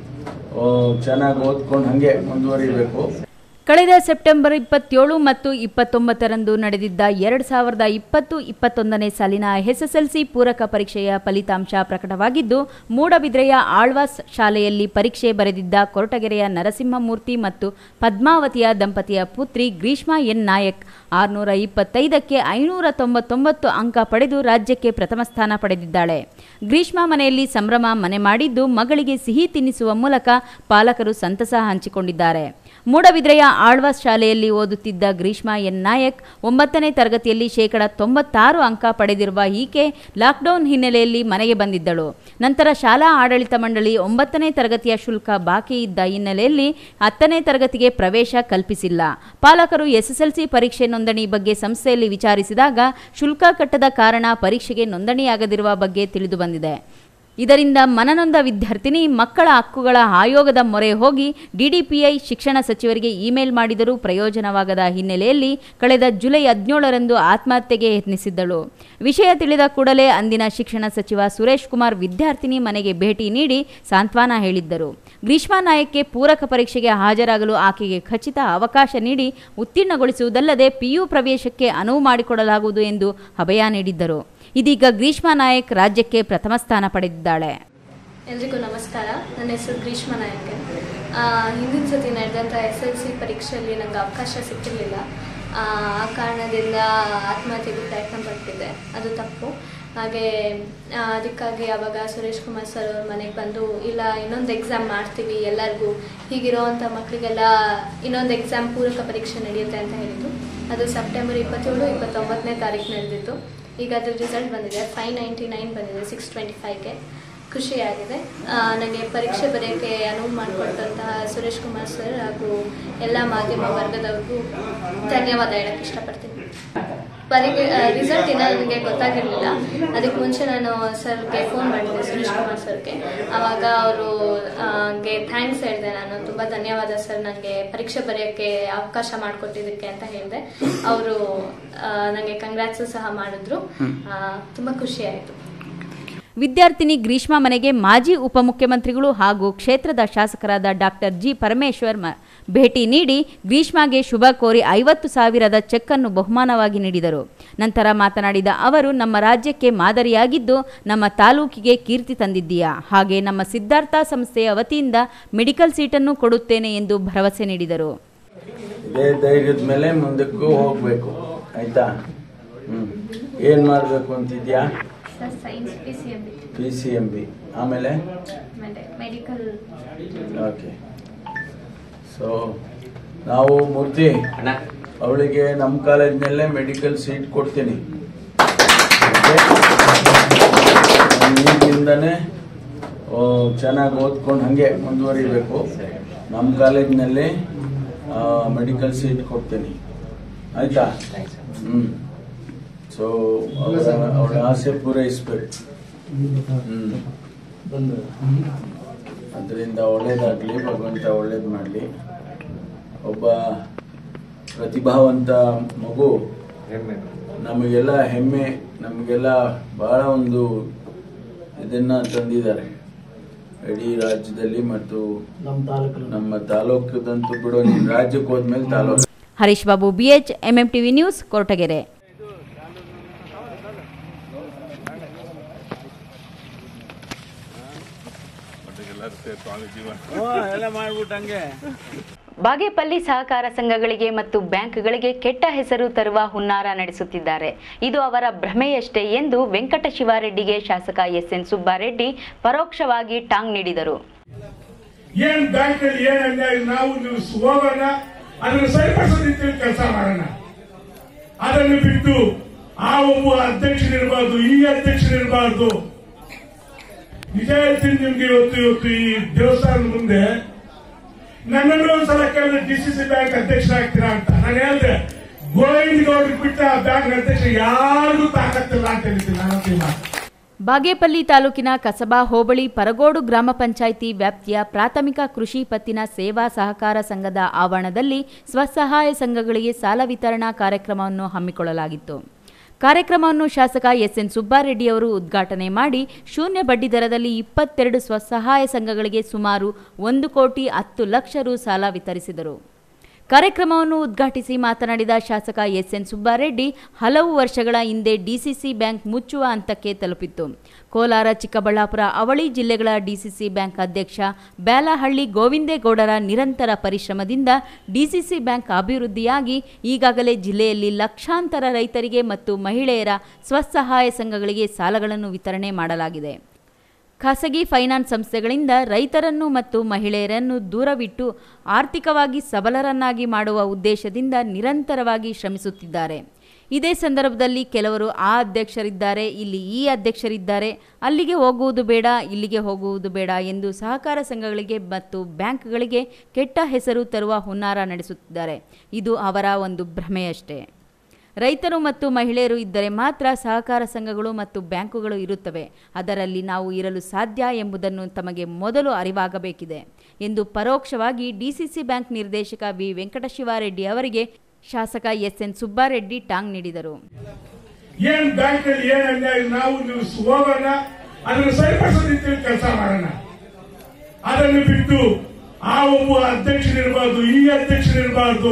ಚೆನ್ನಾಗಿ ಓದ್ಕೊಂಡು ಹಂಗೆ ಮುಂದುವರಿಬೇಕು ಕಳೆದ ಸೆಪ್ಟೆಂಬರ್ ಇಪ್ಪತ್ತೇಳು ಮತ್ತು ಇಪ್ಪತ್ತೊಂಬತ್ತರಂದು ನಡೆದಿದ್ದ ಎರಡು ಸಾವಿರದ ಇಪ್ಪತ್ತು ಇಪ್ಪತ್ತೊಂದನೇ ಸಾಲಿನ ಎಸ್ಎಸ್ಎಲ್ಸಿ ಪೂರಕ ಪರೀಕ್ಷೆಯ ಫಲಿತಾಂಶ ಪ್ರಕಟವಾಗಿದ್ದು ಮೂಡಬಿದ್ರೆಯ ಆಳ್ವಾಸ್ ಶಾಲೆಯಲ್ಲಿ ಪರೀಕ್ಷೆ ಬರೆದಿದ್ದ ಕೊರಟಗೆರೆಯ ನರಸಿಂಹಮೂರ್ತಿ ಮತ್ತು ಪದ್ಮಾವತಿಯ ದಂಪತಿಯ ಪುತ್ರಿ ಗ್ರೀಷ್ಮಾ ಎನ್ ನಾಯಕ್ ಆರುನೂರ ಇಪ್ಪತ್ತೈದಕ್ಕೆ ಐನೂರ ತೊಂಬತ್ತೊಂಬತ್ತು ಅಂಕ ಪಡೆದು ರಾಜ್ಯಕ್ಕೆ ಪ್ರಥಮ ಸ್ಥಾನ ಪಡೆದಿದ್ದಾಳೆ ಗ್ರೀಷ್ಮಾ ಮನೆಯಲ್ಲಿ ಸಂಭ್ರಮ ಮನೆ ಮಾಡಿದ್ದು ಮಗಳಿಗೆ ಸಿಹಿ ತಿನ್ನಿಸುವ ಮೂಲಕ ಪಾಲಕರು ಸಂತಸ ಹಂಚಿಕೊಂಡಿದ್ದಾರೆ ಮೂಡಬಿದ್ರೆಯ ಆಳ್ವಾಸ್ ಶಾಲೆಯಲ್ಲಿ ಓದುತ್ತಿದ್ದ ಗ್ರೀಷ್ಮಾ ಎನ್ ನಾಯಕ್ ಒಂಬತ್ತನೇ ತರಗತಿಯಲ್ಲಿ ಶೇಕಡ ತೊಂಬತ್ತಾರು ಅಂಕ ಪಡೆದಿರುವ ಈಕೆ ಲಾಕ್ಡೌನ್ ಹಿನ್ನೆಲೆಯಲ್ಲಿ ಮನೆಗೆ ಬಂದಿದ್ದಳು ನಂತರ ಶಾಲಾ ಆಡಳಿತ ಮಂಡಳಿ ಒಂಬತ್ತನೇ ತರಗತಿಯ ಶುಲ್ಕ ಬಾಕಿ ಇದ್ದ ಹಿನ್ನೆಲೆಯಲ್ಲಿ ಹತ್ತನೇ ತರಗತಿಗೆ ಪ್ರವೇಶ ಕಲ್ಪಿಸಿಲ್ಲ ಪಾಲಕರು ಎಸ್ಎಸ್ಎಲ್ಸಿ ಪರೀಕ್ಷೆ ನೋಂದಣಿ ಬಗ್ಗೆ ಸಂಸ್ಥೆಯಲ್ಲಿ ವಿಚಾರಿಸಿದಾಗ ಶುಲ್ಕ ಕಟ್ಟದ ಕಾರಣ ಪರೀಕ್ಷೆಗೆ ನೋಂದಣಿಯಾಗದಿರುವ ಬಗ್ಗೆ ತಿಳಿದು ಬಂದಿದೆ ಇದರಿಂದ ಮನನೊಂದ ವಿದ್ಯಾರ್ಥಿನಿ ಮಕ್ಕಳ ಹಕ್ಕುಗಳ ಆಯೋಗದ ಮೊರೆ ಹೋಗಿ ಡಿಡಿಪಿಐ ಶಿಕ್ಷಣ ಸಚಿವರಿಗೆ ಇಮೇಲ್ ಮಾಡಿದರೂ ಪ್ರಯೋಜನವಾಗದ ಹಿನ್ನೆಲೆಯಲ್ಲಿ ಕಳೆದ ಜುಲೈ ಹದಿನೇಳರಂದು ಆತ್ಮಹತ್ಯೆಗೆ ಯತ್ನಿಸಿದ್ದಳು ವಿಷಯ ತಿಳಿದ ಕೂಡಲೇ ಅಂದಿನ ಶಿಕ್ಷಣ ಸಚಿವ ಸುರೇಶ್ ಕುಮಾರ್ ವಿದ್ಯಾರ್ಥಿನಿ ಮನೆಗೆ ಭೇಟಿ ನೀಡಿ ಸಾಂತ್ವನ ಹೇಳಿದ್ದರು ಗ್ರೀಷ್ಮಾ ನಾಯಕ್ಗೆ ಪೂರಕ ಪರೀಕ್ಷೆಗೆ ಹಾಜರಾಗಲು ಆಕೆಗೆ ಖಚಿತ ಅವಕಾಶ ನೀಡಿ ಉತ್ತೀರ್ಣಗೊಳಿಸುವುದಲ್ಲದೆ ಪಿಯು ಪ್ರವೇಶಕ್ಕೆ ಅನುವು ಮಾಡಿಕೊಡಲಾಗುವುದು ಎಂದು ಅಭಯ ನೀಡಿದ್ದರು ಇದೀಗ ಗ್ರೀಷ್ಮಾ ನಾಯಕ್ ರಾಜ್ಯಕ್ಕೆ ಪ್ರಥಮ ಸ್ಥಾನ ಪಡೆದಿದ್ದಾಳೆ ಎಲ್ರಿಗೂ ನಮಸ್ಕಾರ ನನ್ನ ಹೆಸರು ಗ್ರೀಷ್ಮ ನಾಯಕ್ ಆ, ಹಿಂದಿನ ಸತಿ ನಡೆದಂಥ ಎಸ್ ಎಲ್ ಸಿ ಪರೀಕ್ಷೆಯಲ್ಲಿ ನನಗೆ ಅವಕಾಶ ಸಿಕ್ಕಿರಲಿಲ್ಲ ಆ ಆ ಕಾರಣದಿಂದ ಆತ್ಮಹತ್ಯೆಗೆ ಪ್ರಯತ್ನ ಪಟ್ಟಿದ್ದೆ ಅದು ತಪ್ಪು ಹಾಗೆ ಆ, ಅದಕ್ಕಾಗಿ ಆವಾಗ ಸುರೇಶ್ ಕುಮಾರ್ ಸರ್ ಅವ್ರ ಮನೆಗೆ ಬಂದು ಇಲ್ಲ ಇನ್ನೊಂದು ಎಕ್ಸಾಮ್ ಮಾಡ್ತೀವಿ ಎಲ್ಲರಿಗೂ ಹೀಗಿರೋವಂಥ ಮಕ್ಕಳಿಗೆಲ್ಲ ಇನ್ನೊಂದು ಎಕ್ಸಾಮ್ ಪೂರಕ ಪರೀಕ್ಷೆ ನಡೆಯುತ್ತೆ ಅಂತ ಹೇಳಿದ್ರು ಅದು ಸೆಪ್ಟೆಂಬರ್ ಇಪ್ಪತ್ತೇಳು ಇಪ್ಪತ್ತೊಂಬತ್ತನೇ ತಾರೀಕು ನಡೆದಿತ್ತು ಈಗ ಅದ್ರ ರಿಸಲ್ಟ್ ಬಂದಿದೆ ಫೈವ್ ನೈಂಟಿ ನೈನ್ ಬಂದಿದೆ ಸಿಕ್ಸ್ ಟ್ವೆಂಟಿ ಫೈವ್ಗೆ ಖುಷಿಯಾಗಿದೆ ನನಗೆ ಪರೀಕ್ಷೆ ಬರೆಯೋಕ್ಕೆ ಅನುವು ಮಾಡಿಕೊಟ್ಟಂತಹ ಸುರೇಶ್ ಕುಮಾರ್ ಸರ್ ಹಾಗೂ ಎಲ್ಲ ಮಾಧ್ಯಮ ವರ್ಗದವ್ರಿಗೂ ಧನ್ಯವಾದ ಹೇಳಕ್ಕೆ ಇಷ್ಟಪಡ್ತೀನಿ ಪರೀಕ್ಷೆ ರಿಸಲ್ಟ್ ಇನ್ನೂ ನನಗೆ ಗೊತ್ತಾಗಿರಲಿಲ್ಲ ಅದಕ್ಕೆ ಮುಂಚೆ ನಾನು ಸರ್ಗೆ ಫೋನ್ ಮಾಡಿದ್ದೆ ಸುರೇಶ್ ಕುಮಾರ್ ಸರ್ಗೆ ಆವಾಗ ಅವರು ಗೆ ಥ್ಯಾಂಕ್ಸ್ ಹೇಳಿದೆ ನಾನು ತುಂಬ ಧನ್ಯವಾದ ಸರ್ ನನಗೆ ಪರೀಕ್ಷೆ ಬರೆಯೋಕ್ಕೆ ಅವಕಾಶ ಮಾಡಿಕೊಟ್ಟಿದ್ದಕ್ಕೆ ಅಂತ ಹೇಳಿದೆ ಅವರು ನನಗೆ ಕಂಗ್ರ್ಯಾಟ್ಸು ಸಹ ಮಾಡಿದ್ರು ತುಂಬ ಖುಷಿ ಆಯಿತು ವಿದ್ಯಾರ್ಥಿನಿ ಗ್ರೀಷ್ಮಾ ಮನೆಗೆ ಮಾಜಿ ಉಪಮುಖ್ಯಮಂತ್ರಿಗಳು ಹಾಗೂ ಕ್ಷೇತ್ರದ ಶಾಸಕರಾದ ಡಾಕ್ಟರ್ ಜಿ ಪರಮೇಶ್ವರ್ ಮ- ಭೇಟಿ ನೀಡಿ ಗ್ರೀಷ್ಮಾಗೆ ಶುಭ ಕೋರಿ ಐವತ್ತು ಸಾವಿರದ ಚೆಕ್ ಅನ್ನು ಬಹುಮಾನವಾಗಿ ನೀಡಿದರು ನಂತರ ಮಾತನಾಡಿದ ಅವರು ನಮ್ಮ ರಾಜ್ಯಕ್ಕೆ ಮಾದರಿಯಾಗಿದ್ದು ನಮ್ಮ ತಾಲೂಕಿಗೆ ಕೀರ್ತಿ ತಂದಿದ್ದೀಯಾ ಹಾಗೆ ನಮ್ಮ ಸಿದ್ಧಾರ್ಥ ಸಂಸ್ಥೆಯ ವತಿಯಿಂದ ಮೆಡಿಕಲ್ ಸೀಟನ್ನು ಕೊಡುತ್ತೇನೆ ಎಂದು ಭರವಸೆ ನೀಡಿದರು ಇದೇ ಧೈರ್ಯದ ಮೇಲೆ ಮುಂದಕ್ಕೂ ಹೋಗ್ಬೇಕು ಆಯ್ತಾ ಹ್ಮ್ ಏನ್ ಮಾಡ್ಬೇಕು ಅಂತಿದ್ಯಾ sir science P C M B P C M B ಆಮೇಲೆ ಆಮೇಲೆ ಮೆಡಿಕಲ್ ಓಕೆ ಸೊ ನಾವು ಮೂರ್ತಿ ಅವಳಿಗೆ ನಮ್ಮ ಕಾಲೇಜ್ನಲ್ಲೇ ಮೆಡಿಕಲ್ ಸೀಟ್ ಕೊಡ್ತೀನಿ ಈಗಿಂದನೇ ಚೆನ್ನಾಗಿ ಓದ್ಕೊಂಡು ಹಾಗೆ ಮುಂದುವರಿಬೇಕು ನಮ್ಮ ಕಾಲೇಜಿನಲ್ಲಿ ಮೆಡಿಕಲ್ ಸೀಟ್ ಕೊಡ್ತೀನಿ ಆಯ್ತಾ ಹ್ಞೂ ಸೊ ಅವಳ ಅವಳ ಆಸೆ ಪೂರೈಸ್ಬೇಕು ಹ್ಞೂ ಅದರಿಂದ ಒಳ್ಳೇದಾಗಲಿ ಭಗವಂತ ಒಳ್ಳೇದು ಮಾಡಲಿ ಒಬ್ಬ ಪ್ರತಿಭಾವಂತ ಮಗು ನಮಗೆಲ್ಲ ಹೆಮ್ಮೆ ನಮಗೆಲ್ಲ ಬಹಳ ಒಂದು ಇದನ್ನ ತಂದಿದ್ದಾರೆ ಇಡೀ ರಾಜ್ಯದಲ್ಲಿ ಮತ್ತು ನಮ್ಮ ತಾಲೂಕದಂತೂ ಬಿಡೋ ನೀನು ರಾಜ್ಯಕ್ಕೆ ಹೋದ್ಮೇಲೆ ತಾಲೂಕು Harish Babu BH MMTV news Koratagere ಎಲ್ಲ ಮಾಡ್ಬಿಟ್ಟಂಗೆ ಬಾಗೇಪಲ್ಲಿ ಸಹಕಾರ ಸಂಘಗಳಿಗೆ ಮತ್ತು ಬ್ಯಾಂಕ್ಗಳಿಗೆ ಕೆಟ್ಟ ಹೆಸರು ತರುವ ಹುನ್ನಾರ ನಡೆಸುತ್ತಿದ್ದಾರೆ ಇದು ಅವರ ಭ್ರಮೆಯಷ್ಟೇ ಎಂದು ವೆಂಕಟ ಶಿವಾರೆಡ್ಡಿಗೆ ಶಾಸಕ ಎಸ್ಎನ್ ಸುಬ್ಬಾರೆಡ್ಡಿ ಪರೋಕ್ಷವಾಗಿ ಟಾಂಗ್ ನೀಡಿದರು ಏನ್ ಬ್ಯಾಂಕ್ ಅಲ್ಲಿ ಏನ್ ಅನ್ಯಾಯ ನಾವು ನೀವು ಹೋಗೋಣ ಅದನ್ನು ಸರಿಪಡಿಸೋ ರೀತಿಯಲ್ಲಿ ಕೆಲಸ ಮಾಡೋಣ ಅದನ್ನು ಬಿಟ್ಟು ಆ ಒಬ್ಬ ಅಧ್ಯಕ್ಷನಿರಬಾರ್ದು ಈ ಅಧ್ಯಕ್ಷನಿರಬಾರ್ದು ನಿಜ ಹೇಳ್ತೀನಿ ನಿಮ್ಗೆ ಇವತ್ತು ಇವತ್ತು ಈ ದೇವಸ್ಥಾನದ ಮುಂದೆ ನನ್ನನ್ನು ಒಂದ್ಸಲ ಕೇಳಿದ್ರೆ ಡಿ ಸಿ ಸಿ ಬ್ಯಾಂಕ್ ಅಧ್ಯಕ್ಷರಾಗ್ತೀರಾ ಅಂತ ನಾನು ಹೇಳ್ದೆ ಗೋವಿಂದ ಗೌಡ್ರಿಗೆ ಬಿಟ್ಟ ಆ ಬ್ಯಾಂಕ್ ಅಧ್ಯಕ್ಷ ಯಾರಿಗೂ ತಾಕತ್ತಿಲ್ಲ ಅಂತ ಹೇಳ್ತೀನಿ ನಾನು ಅಂತ ಈ ಮಾತು. ಬಾಗೇಪಲ್ಲಿ ತಾಲೂಕಿನ ಕಸಬಾ ಹೋಬಳಿ ಪರಗೋಡು ಗ್ರಾಮ ಪಂಚಾಯಿತಿ ವ್ಯಾಪ್ತಿಯ ಪ್ರಾಥಮಿಕ ಕೃಷಿ ಪತ್ತಿನ ಸೇವಾ ಸಹಕಾರ ಸಂಘದ ಆವರಣದಲ್ಲಿ ಸ್ವಸಹಾಯ ಸಂಘಗಳಿಗೆ ಸಾಲ ವಿತರಣಾ ಕಾರ್ಯಕ್ರಮವನ್ನು ಹಮ್ಮಿಕೊಳ್ಳಲಾಗಿತ್ತು ಕಾರ್ಯಕ್ರಮವನ್ನು ಶಾಸಕ ಎಸ್ಎನ್ ಸುಬ್ಬಾರೆಡ್ಡಿ ಅವರು ಉದ್ಘಾಟನೆ ಮಾಡಿ ಶೂನ್ಯ ಬಡ್ಡಿ ದರದಲ್ಲಿ ಇಪ್ಪತ್ತೆರಡು ಸ್ವಸಹಾಯ ಸಂಘಗಳಿಗೆ ಸುಮಾರು ಒಂದು ಕೋಟಿ ಹತ್ತು ಲಕ್ಷ ರು ಸಾಲ ವಿತರಿಸಿದರು ಕಾರ್ಯಕ್ರಮವನ್ನು ಉದ್ಘಾಟಿಸಿ ಮಾತನಾಡಿದ ಶಾಸಕ ಎಸ್ಎನ್ ಸುಬ್ಬಾರೆಡ್ಡಿ ಹಲವು ವರ್ಷಗಳ ಹಿಂದೆ ಡಿಸಿಸಿ ಬ್ಯಾಂಕ್ ಮುಚ್ಚುವ ಹಂತಕ್ಕೆ ತಲುಪಿತ್ತು ಕೋಲಾರ ಚಿಕ್ಕಬಳ್ಳಾಪುರ ಅವಳಿ ಜಿಲ್ಲೆಗಳ ಡಿಸಿಸಿ ಬ್ಯಾಂಕ್ ಅಧ್ಯಕ್ಷ ಬ್ಯಾಲಹಳ್ಳಿ ಗೋವಿಂದೇಗೌಡರ ನಿರಂತರ ಪರಿಶ್ರಮದಿಂದ ಡಿಸಿಸಿ ಬ್ಯಾಂಕ್ ಅಭಿವೃದ್ಧಿಯಾಗಿ ಈಗಾಗಲೇ ಜಿಲ್ಲೆಯಲ್ಲಿ ಲಕ್ಷಾಂತರ ರೈತರಿಗೆ ಮತ್ತು ಮಹಿಳೆಯರ ಸ್ವಸಹಾಯ ಸಂಘಗಳಿಗೆ ಸಾಲಗಳನ್ನು ವಿತರಣೆ ಮಾಡಲಾಗಿದೆ ಖಾಸಗಿ ಫೈನಾನ್ಸ್ ಸಂಸ್ಥೆಗಳಿಂದ ರೈತರನ್ನು ಮತ್ತು ಮಹಿಳೆಯರನ್ನು ದೂರವಿಟ್ಟು ಆರ್ಥಿಕವಾಗಿ ಸಬಲರನ್ನಾಗಿ ಮಾಡುವ ಉದ್ದೇಶದಿಂದ ನಿರಂತರವಾಗಿ ಶ್ರಮಿಸುತ್ತಿದ್ದಾರೆ ಇದೇ ಸಂದರ್ಭದಲ್ಲಿ ಕೆಲವರು ಆ ಅಧ್ಯಕ್ಷರಿದ್ದಾರೆ ಇಲ್ಲಿ ಈ ಅಧ್ಯಕ್ಷರಿದ್ದಾರೆ ಅಲ್ಲಿಗೆ ಹೋಗುವುದು ಬೇಡ ಇಲ್ಲಿಗೆ ಹೋಗುವುದು ಬೇಡ ಎಂದು ಸಹಕಾರ ಸಂಘಗಳಿಗೆ ಮತ್ತು ಬ್ಯಾಂಕ್ಗಳಿಗೆ ಕೆಟ್ಟ ಹೆಸರು ತರುವ ಹುನ್ನಾರ ನಡೆಸುತ್ತಿದ್ದಾರೆ ಇದು ಅವರ ಒಂದು ಭ್ರಮೆಯಷ್ಟೇ ರೈತರು ಮತ್ತು ಮಹಿಳೆಯರು ಇದ್ದರೆ ಮಾತ್ರ ಸಹಕಾರ ಸಂಘಗಳು ಮತ್ತು ಬ್ಯಾಂಕುಗಳು ಇರುತ್ತವೆ ಅದರಲ್ಲಿ ನಾವು ಇರಲು ಸಾಧ್ಯ ಎಂಬುದನ್ನು ತಮಗೆ ಮೊದಲು ಅರಿವಾಗಬೇಕಿದೆ ಎಂದು ಪರೋಕ್ಷವಾಗಿ ಡಿಸಿಸಿ ಬ್ಯಾಂಕ್ ನಿರ್ದೇಶಕ ವಿ ವೆಂಕಟಶಿವಾರೆಡ್ಡಿ ಅವರಿಗೆ ಶಾಸಕ ಎಸ್ಎನ್ ಸುಬ್ಬಾರೆಡ್ಡಿ ಟಾಂಗ್ ನೀಡಿದರು ಏನ್ ಬ್ಯಾಂಕ್ ಅಲ್ಲಿ ಏನ್ ಅನ್ಯಾಯ ನಾವು ನೀವು ಹೋಗೋಣ ಅದನ್ನು ಸರಿಪಡಿಸೋ ರೀತಿಯಲ್ಲಿ ಕೆಲಸ ಮಾಡೋಣ ಅದನ್ನು ಬಿಟ್ಟು ಆ ಒಬ್ಬ ಅಧ್ಯಕ್ಷನಿರಬಾರ್ದು ಈ ಅಧ್ಯಕ್ಷನಿರಬಾರ್ದು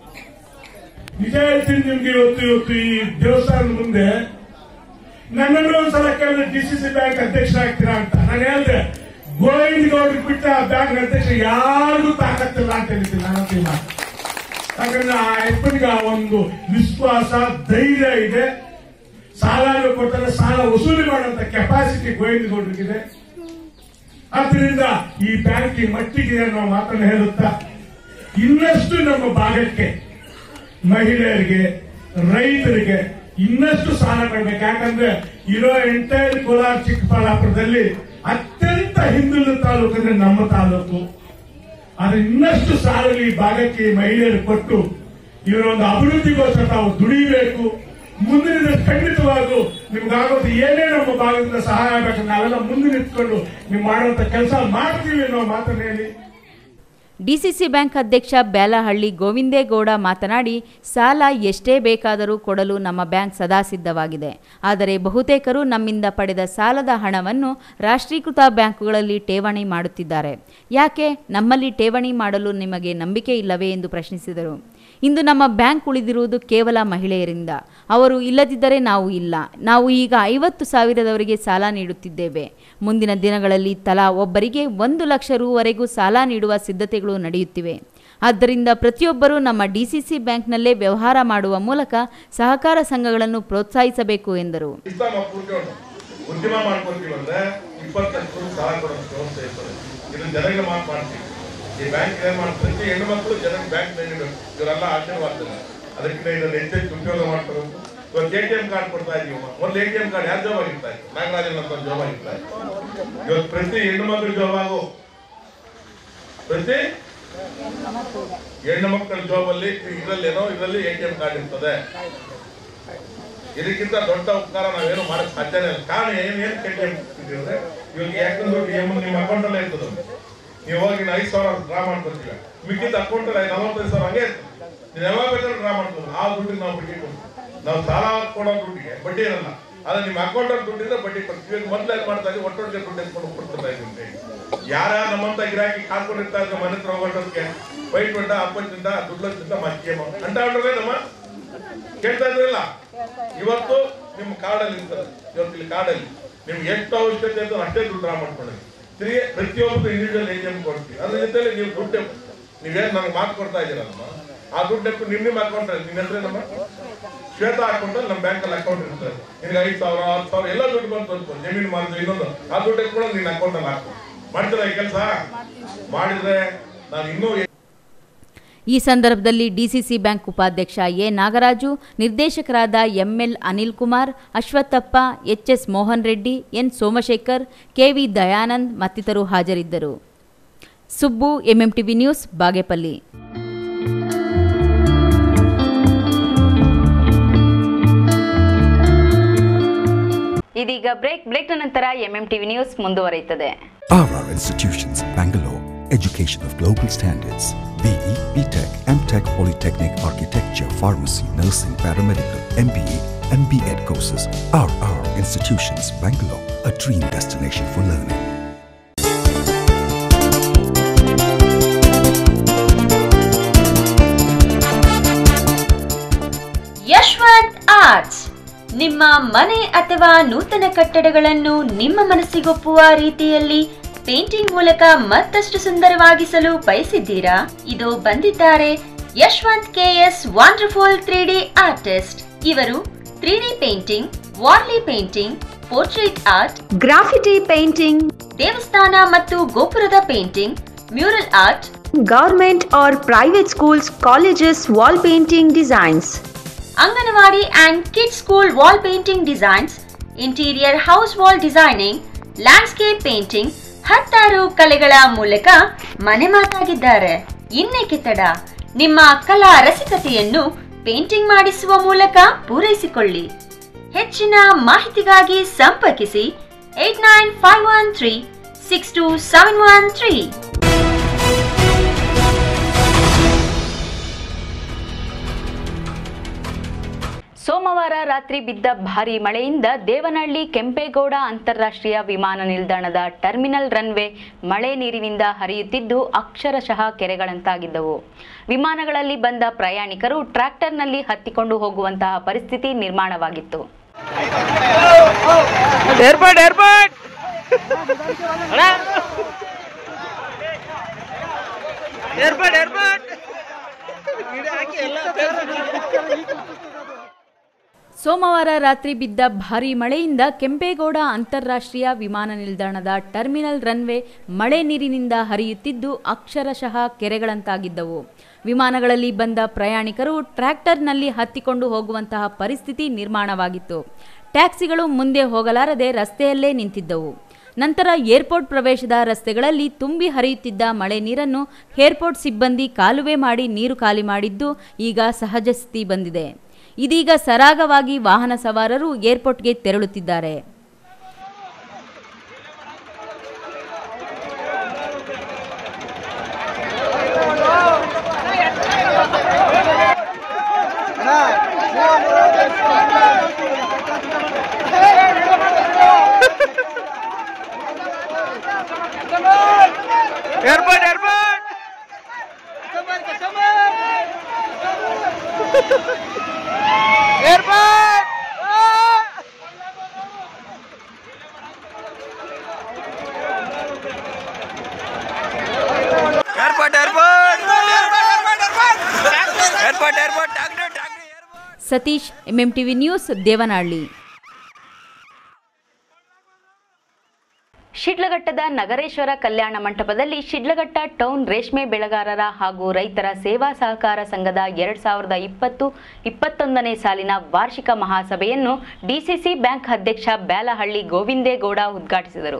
ನಿಜ ಹೇಳ್ತೀನಿ ನಿಮ್ಗೆ ಇವತ್ತು ಇವತ್ತು ಈ ದೇವಸ್ಥಾನದ ಮುಂದೆ ನನ್ನನ್ನು ಒಂದ್ಸಲ ಕೇಳಿದ್ರೆ ಡಿ ಸಿ ಸಿ ಬ್ಯಾಂಕ್ ಅಧ್ಯಕ್ಷರಾಗ್ತೀರಾ ಅಂತ ನಾನು ಹೇಳ್ದೆ ಗೋವಿಂದ ಗೌಡ್ರಿಗೆ ಬಿಟ್ಟ ಆ ಬ್ಯಾಂಕ್ ಅಧ್ಯಕ್ಷ ಯಾರಿಗೂ ತಾಕತ್ತಿಲ್ಲ ಅಂತ ಹೇಳ್ತೀನಿ ನಾನು ಅಂತ ಈ ಮಾತು. ಯಾಕಂದ್ರೆ ಆ ಅಪ್ಪನಿಗೆ ಆ ಒಂದು ವಿಶ್ವಾಸ ಧೈರ್ಯ ಇದೆ ಸಾಲ ಕೊಟ್ಟರೆ ಸಾಲ ವಸೂಲಿ ಮಾಡುವಂತ ಕೆಪಾಸಿಟಿ ಗೋವಿಂದ ಗೌಡ್ರಿಗಿದೆ ಆದ್ರಿಂದ ಈ ಬ್ಯಾಂಕ್ ಈ ಮಟ್ಟಿಗೆ ಅನ್ನೋ ಮಾತನ್ನು ಹೇಳುತ್ತಾ ಇನ್ನಷ್ಟು ನಮ್ಮ ಭಾಗಕ್ಕೆ ಮಹಿಳೆಯರಿಗೆ ರೈತರಿಗೆ ಇನ್ನಷ್ಟು ಸಾಲ ಕೊಡ್ಬೇಕು ಯಾಕಂದ್ರೆ ಇರೋ ಎಂಟೈರ್ ಕೋಲಾರ ಚಿಕ್ಕಬಳ್ಳಾಪುರದಲ್ಲಿ ಅತ್ಯಂತ ಹಿಂದುಳಿದ ತಾಲೂಕು ಅಂದ್ರೆ ನಮ್ಮ ತಾಲೂಕು ಆದ್ರೆ ಇನ್ನಷ್ಟು ಸಾಲ ಈ ಭಾಗಕ್ಕೆ ಈ ಮಹಿಳೆಯರು ಕೊಟ್ಟು ಇವರ ಒಂದು ಅಭಿವೃದ್ಧಿಗೋಸ್ಕರ ತಾವು ದುಡಿಬೇಕು ಮುಂದಿನ ಖಂಡಿತವಾಗೂ ನಿಮ್ಗಾಗೋದು ಏನೇ ನಮ್ಮ ಭಾಗದಿಂದ ಸಹಾಯ ಆಗಬೇಕು ನಾವೆಲ್ಲ ಮುಂದೆ ನಿಂತ್ಕೊಂಡು ನೀವು ಮಾಡುವಂತ ಕೆಲಸ ಮಾಡ್ತೀವಿ ಅನ್ನೋ ಮಾತನ್ನ ಹೇಳಿ ಡಿಸಿಸಿ ಬ್ಯಾಂಕ್ ಅಧ್ಯಕ್ಷ ಬ್ಯಾಲಹಳ್ಳಿ ಗೋವಿಂದೇಗೌಡ ಮಾತನಾಡಿ ಸಾಲ ಎಷ್ಟೇ ಬೇಕಾದರೂ ಕೊಡಲು ನಮ್ಮ ಬ್ಯಾಂಕ್ ಸದಾ ಸಿದ್ಧವಾಗಿದೆ ಆದರೆ ಬಹುತೇಕರು ನಮ್ಮಿಂದ ಪಡೆದ ಸಾಲದ ಹಣವನ್ನು ರಾಷ್ಟ್ರೀಕೃತ ಬ್ಯಾಂಕುಗಳಲ್ಲಿ ಠೇವಣಿ ಮಾಡುತ್ತಿದ್ದಾರೆ ಯಾಕೆ ನಮ್ಮಲ್ಲಿ ಠೇವಣಿ ಮಾಡಲು ನಿಮಗೆ ನಂಬಿಕೆ ಇಲ್ಲವೇ ಎಂದು ಪ್ರಶ್ನಿಸಿದರು ಇಂದು ನಮ್ಮ ಬ್ಯಾಂಕ್ ಉಳಿದಿರುವುದು ಕೇವಲ ಮಹಿಳೆಯರಿಂದ ಅವರು ಇಲ್ಲದಿದ್ದರೆ ನಾವು ಇಲ್ಲ ನಾವು ಈಗ ಐವತ್ತು ಸಾವಿರದವರೆಗೆ ಸಾಲ ನೀಡುತ್ತಿದ್ದೇವೆ ಮುಂದಿನ ದಿನಗಳಲ್ಲಿ ತಲಾ ಒಬ್ಬರಿಗೆ ಒಂದು ಲಕ್ಷ ರೂವರೆಗೂ ಸಾಲ ನೀಡುವ ಸಿದ್ಧತೆಗಳು ನಡೆಯುತ್ತಿವೆ ಆದ್ದರಿಂದ ಪ್ರತಿಯೊಬ್ಬರೂ ನಮ್ಮ ಡಿಸಿಸಿ ಬ್ಯಾಂಕ್ನಲ್ಲೇ ವ್ಯವಹಾರ ಮಾಡುವ ಮೂಲಕ ಸಹಕಾರ ಸಂಘಗಳನ್ನು ಪ್ರೋತ್ಸಾಹಿಸಬೇಕು ಎಂದರು ಇಸ್ಲಾಂ ಕೂತ್ಕೊಂಡು ಉದ್ಯಮ ಮಾಡ್ಕೊಂತೀವಿ ಅಂದ್ರೆ ಇಪ್ಪತ್ತಷ್ಟು ಸಾಲ ಕೊಡೋ ವ್ಯವಸ್ಥೆ ಇರ್ತದೆ ಇದನ್ನ ಜನರಿಗೆ ಮಾತು ಮಾಡ್ತೀವಿ ಈ ಬ್ಯಾಂಕ್ ಏನ್ ಮಾಡ್ತಾರೆ ಪ್ರತಿ ಹೆಣ್ಣು ಮಕ್ಕಳು ಜನರಿಗೆ ಬ್ಯಾಂಕ್ ಇವರೆಲ್ಲ ಆಶೀರ್ವಾದ ಅದಕ್ಕಿಂತ ಇದನ್ನು ಹೆಚ್ಚೆಚ್ಚು ಉಪಯೋಗ ಮಾಡ್ಕೋಬೇಕು ಇವತ್ತು ಎ ಟಿ ಎಂ ಕಾರ್ಡ್ ಕೊಡ್ತಾ ಇದೀವಿ ಮೊದಲು ಎ ಟಿ ಎಂ ಕಾರ್ಡ್ ಯಾರು ಜಾಬ್ ಆಗಿರ್ತಾ ಇತ್ತು ನಾಗರಾಜನ್ ಅಂತ ಜಾಬ್ ಆಗಿರ್ತಾ ಇತ್ತು ಇವತ್ತು ಪ್ರತಿ ಹೆಣ್ಣು ಮಕ್ಕಳು ಜಾಬ್ ಆಗು ಪ್ರತಿ ಹೆಣ್ಣು ಮಕ್ಕಳ ಜಾಬ್ ಅಲ್ಲಿ ಇದರಲ್ಲೇನೋ ಇದರಲ್ಲಿ ಎ ಟಿ ಎಂ ಕಾರ್ಡ್ ಇರ್ತದೆ ಇದಕ್ಕಿಂತ ದೊಡ್ಡ ಉಪಕಾರ ನಾವೇನು ಮಾಡಕ್ ಸಾಧ್ಯನೇ ಇಲ್ಲ ಕಾರಣ ಏನ್ ಏನ್ ಕೆಟ್ಟ ಅಂದ್ರೆ ಇವಾಗ ಯಾಕಂದ್ರೆ ಎಮ್ ನಿಮ್ಮ ಅಕೌಂಟ್ ಅಲ್ಲೇ ಇರ್ತದೆ ನೀವು ಹೋಗಿ ಇನ್ನು ಐದು ಸಾವಿರ ಡ್ರಾ ಮಾಡ್ಕೊತೀವಿ ಮಿಕ್ಕಿದ ಅಕೌಂಟ್ ಅಲ್ಲಿ ನಲವತ್ತೈದು ಸಾವಿರ ಹಂಗೆ ಇರ್ತದೆ. ನೀವು ಯಾವಾಗ ಬೇಕಾದ್ರೂ ಡ್ರಾ ಮಾಡ್ಬೋದು ಆ ದುಡ್ಡಿಗೆ ನಾವು ಬಡ್ಡಿ ಕೊಡ್ತೀವಿ ನಾವು ಸಾಲ ಕೊಡೋ ದುಡ್ಡಿಗೆ ಬಡ್ಡಿ ಇರಲ್ಲ ಆದ್ರೆ ನಿಮ್ಮ ಅಕೌಂಟ್ ಅಲ್ಲಿ ದುಡ್ಡಿದ್ರೆ ಬಡ್ಡಿ ಕೊಡ್ತೀವಿ ಇವಾಗ ಮೊದ್ಲು ಏನ್ ಮಾಡ್ತಾ ಇದ್ವಿ ಒಟ್ಟೊಟ್ಟಿಗೆ ದುಡ್ಡು ಎತ್ಕೊಂಡು ಕೊಡ್ತಾ ಇದ್ವಿ ಯಾರ ನಮ್ಮಂತ ಗಿರಾಕಿ ಕಾದ್ಕೊಂಡಿರ್ತಾ ಇದ್ರೆ ಮನೆ ಹತ್ರ ಹೋಗೋದಕ್ಕೆ ಬೈಟ್ ಬಂದ ಅಪ್ಪಚ್ಚಿಂದ ದುಡ್ಡಿಂದ ಮಕ್ಕೇ ಅಂಟ ಹೊಡ್ರೆ ನಮ್ಮ ಕೇಳ್ತಾ ಇದ್ರಲ್ಲ ಇವತ್ತು ನಿಮ್ಮ ಕಾರ್ಡಲ್ಲಿ ಇರ್ತದೆ ಇವತ್ತು ಇಲ್ಲಿ ಕಾರ್ಡಲ್ಲಿ ನಿಮ್ಗೆ ಎಷ್ಟು ಅವಶ್ಯಕತೆ ಇರ್ತದೆ ಅಷ್ಟೇ ದುಡ್ಡು ಡ್ರಾ ಮಾಡ್ಕೊಳ್ಳಿ ತಿರುಗಿ ಪ್ರತಿಯೊಬ್ಬರು ಇಂಡಿವಿಜುವಲ್ ಎ ಟಿ ಎಂ ಕೊಡ್ತೀವಿ ಅದ್ರ ಜೊತೆಲಿ ನೀವು ದುಡ್ಡು ನೀವೇನು ನನಗೆ ಮಾತು ಕೊಡ್ತಾ ಇದ್ದೀರಲ್ಲ ಆ ದುಡ್ಡು ಎತ್ತು ನಿಮ್ಮ ನಿಮ್ಮ ಅಕೌಂಟ್ ನಿಮ್ಮ ಹೆಸರು ನಮ್ಮ ಶ್ವೇತ ಅಕೌಂಟ್ ನಮ್ಮ ಬ್ಯಾಂಕಲ್ಲಿ ಅಕೌಂಟ್ ಇರ್ತದೆ ನಿನಗೆ ಐದು ಸಾವಿರ ಹತ್ತು ಸಾವಿರ ಎಲ್ಲ ದುಡ್ಡು ಬಂತು ಅನ್ಕೊಂಡು ಜಮೀನು ಮಾಡಿದ್ರು ಇನ್ನೊಂದು ಆ ದುಡ್ಡು ಎತ್ಕೊಂಡು ನಿನ್ನ ಅಕೌಂಟಲ್ಲಿ ಹಾಕು ಮಾಡ್ತೀರಾ ಈ ಕೆಲಸ ಮಾಡಿದ್ರೆ ನಾನು ಇನ್ನೂ ಈ ಸಂದರ್ಭದಲ್ಲಿ ಡಿಸಿಸಿ ಬ್ಯಾಂಕ್ ಉಪಾಧ್ಯಕ್ಷ ಎ ನಾಗರಾಜು ನಿರ್ದೇಶಕರಾದ ML Anil Kumar Ashwathappa HS Mohan Reddy N Somashekar KV Dayanand ಮತ್ತಿತರರು ಹಾಜರಿದ್ದರು ಸುಬ್ಬು ಎಂಎಂಟಿವಿ ನ್ಯೂಸ್ ಬಾಗೇಪಲ್ಲಿ ಇದೀಗ ಬ್ರೇಕ್ ಬ್ರೇಕ್ನ ನಂತರ ಎಂಎಂಟಿವಿ ನ್ಯೂಸ್ ಮುಂದುವರಿಯುತ್ತದೆ RR Institutions, Bangalore. Education of global standards. BE, BTech, MTech, Polytechnic, Architecture, Pharmacy, Nursing, Paramedical, MBA, and BEd courses. RR Institutions, Bangalore. A dream destination for learning. Yashwant arts ನಿಮ್ಮ ಮನೆ ಅಥವಾ ನೂತನ ಕಟ್ಟಡಗಳನ್ನು ನಿಮ್ಮ ಮನಸ್ಸಿಗೊಪ್ಪುವ ರೀತಿಯಲ್ಲಿ ಪೇಂಟಿಂಗ್ ಮೂಲಕ ಮತ್ತಷ್ಟು ಸುಂದರವಾಗಿಸಲು ಬಯಸಿದ್ದೀರಾ ಇದು ಬಂದಿದ್ದಾರೆ Yashwant KS wonderful three D artist ಇವರು three D painting Warli painting portrait art graffiti painting ದೇವಸ್ಥಾನ ಮತ್ತು ಗೋಪುರದ painting mural art government or private schools colleges wall painting designs anganwadi and kid school wall painting designs interior house wall designing landscape painting ಹತ್ತಾರು ಕಲೆಗಳ ಮೂಲಕ ಮನೆ ಮಾತಾಗಿದ್ದಾರೆ ಇನ್ನೇಕೆ ತಡ ನಿಮ್ಮ ಕಲಾ ರಸಿಕತೆಯನ್ನು ಪೇಂಟಿಂಗ್ ಮಾಡಿಸುವ ಮೂಲಕ ಪೂರೈಸಿಕೊಳ್ಳಿ ಹೆಚ್ಚಿನ ಮಾಹಿತಿಗಾಗಿ ಸಂಪರ್ಕಿಸಿ eight nine five one three six two seven one three ಸೋಮವಾರ ರಾತ್ರಿ ಬಿದ್ದ ಭಾರೀ ಮಳೆಯಿಂದ ದೇವನಹಳ್ಳಿ ಕೆಂಪೇಗೌಡ ಅಂತಾರಾಷ್ಟ್ರೀಯ ವಿಮಾನ ನಿಲ್ದಾಣದ ಟರ್ಮಿನಲ್ ರನ್ವೇ ಮಳೆ ನೀರಿನಿಂದ ಹರಿಯುತ್ತಿದ್ದು ಅಕ್ಷರಶಃ ಕೆರೆಗಳಂತಾಗಿದ್ದವು ವಿಮಾನಗಳಲ್ಲಿ ಬಂದ ಪ್ರಯಾಣಿಕರು ಟ್ರ್ಯಾಕ್ಟರ್ನಲ್ಲಿ ಹತ್ತಿಕೊಂಡು ಹೋಗುವಂತಹ ಪರಿಸ್ಥಿತಿ ನಿರ್ಮಾಣವಾಗಿತ್ತು ಏರ್ಪಾಟ್ ಏರ್ಪಾಟ್ ಏರ್ಪಾಟ್ ಏರ್ಪಾಟ್ ಸೋಮವಾರ ರಾತ್ರಿ ಬಿದ್ದ ಭಾರೀ ಮಳೆಯಿಂದ ಕೆಂಪೇಗೌಡ ಅಂತಾರಾಷ್ಟ್ರೀಯ ವಿಮಾನ ನಿಲ್ದಾಣದ ಟರ್ಮಿನಲ್ ರನ್ವೇ ಮಳೆ ನೀರಿನಿಂದ ಹರಿಯುತ್ತಿದ್ದು ಅಕ್ಷರಶಃ ಕೆರೆಗಳಂತಾಗಿದ್ದವು ವಿಮಾನಗಳಲ್ಲಿ ಬಂದ ಪ್ರಯಾಣಿಕರು ಟ್ರ್ಯಾಕ್ಟರ್ನಲ್ಲಿ ಹತ್ತಿಕೊಂಡು ಹೋಗುವಂತಹ ಪರಿಸ್ಥಿತಿ ನಿರ್ಮಾಣವಾಗಿತ್ತು ಟ್ಯಾಕ್ಸಿಗಳು ಮುಂದೆ ಹೋಗಲಾರದೆ ರಸ್ತೆಯಲ್ಲೇ ನಿಂತಿದ್ದವು ನಂತರ ಏರ್ಪೋರ್ಟ್ ಪ್ರವೇಶದ ರಸ್ತೆಗಳಲ್ಲಿ ತುಂಬಿ ಹರಿಯುತ್ತಿದ್ದ ಮಳೆ ನೀರನ್ನು ಏರ್ಪೋರ್ಟ್ ಸಿಬ್ಬಂದಿ ಕಾಲುವೆ ಮಾಡಿ ನೀರು ಖಾಲಿ ಮಾಡಿದ್ದು ಈಗ ಸಹಜ ಸ್ಥಿತಿ ಬಂದಿದೆ ಇದೀಗ ಸರಾಗವಾಗಿ ವಾಹನ ಸವಾರರು ಏರ್ಪೋರ್ಟ್ಗೆ ತೆರಳುತ್ತಿದ್ದಾರೆ airport airport airport airport airport airport airport ಟ್ಯಾಕ್ಟ್ರಿ ಟ್ಯಾಕ್ಟ್ರಿ ಸತೀಶ್ ಎಂಎಂಟಿವಿ ನ್ಯೂಸ್ ದೇವನಹಳ್ಳಿ ಶಿಡ್ಲಘಟ್ಟದ ನಗರೇಶ್ವರ ಕಲ್ಯಾಣ ಮಂಟಪದಲ್ಲಿ ಶಿಡ್ಲಘಟ್ಟ ಟೌನ್ ರೇಷ್ಮೆ ಬೆಳೆಗಾರರ ಹಾಗೂ ರೈತರ ಸೇವಾ ಸಹಕಾರ ಸಂಘದ ಎರಡ್ ಸಾವಿರದ ಇಪ್ಪತ್ತು ಇಪ್ಪತ್ತೊಂದನೇ ಸಾಲಿನ ವಾರ್ಷಿಕ ಮಹಾಸಭೆಯನ್ನು ಡಿಸಿಸಿ ಬ್ಯಾಂಕ್ ಅಧ್ಯಕ್ಷ ಬ್ಯಾಲಹಳ್ಳಿ ಗೋವಿಂದೇಗೌಡ ಉದ್ಘಾಟಿಸಿದರು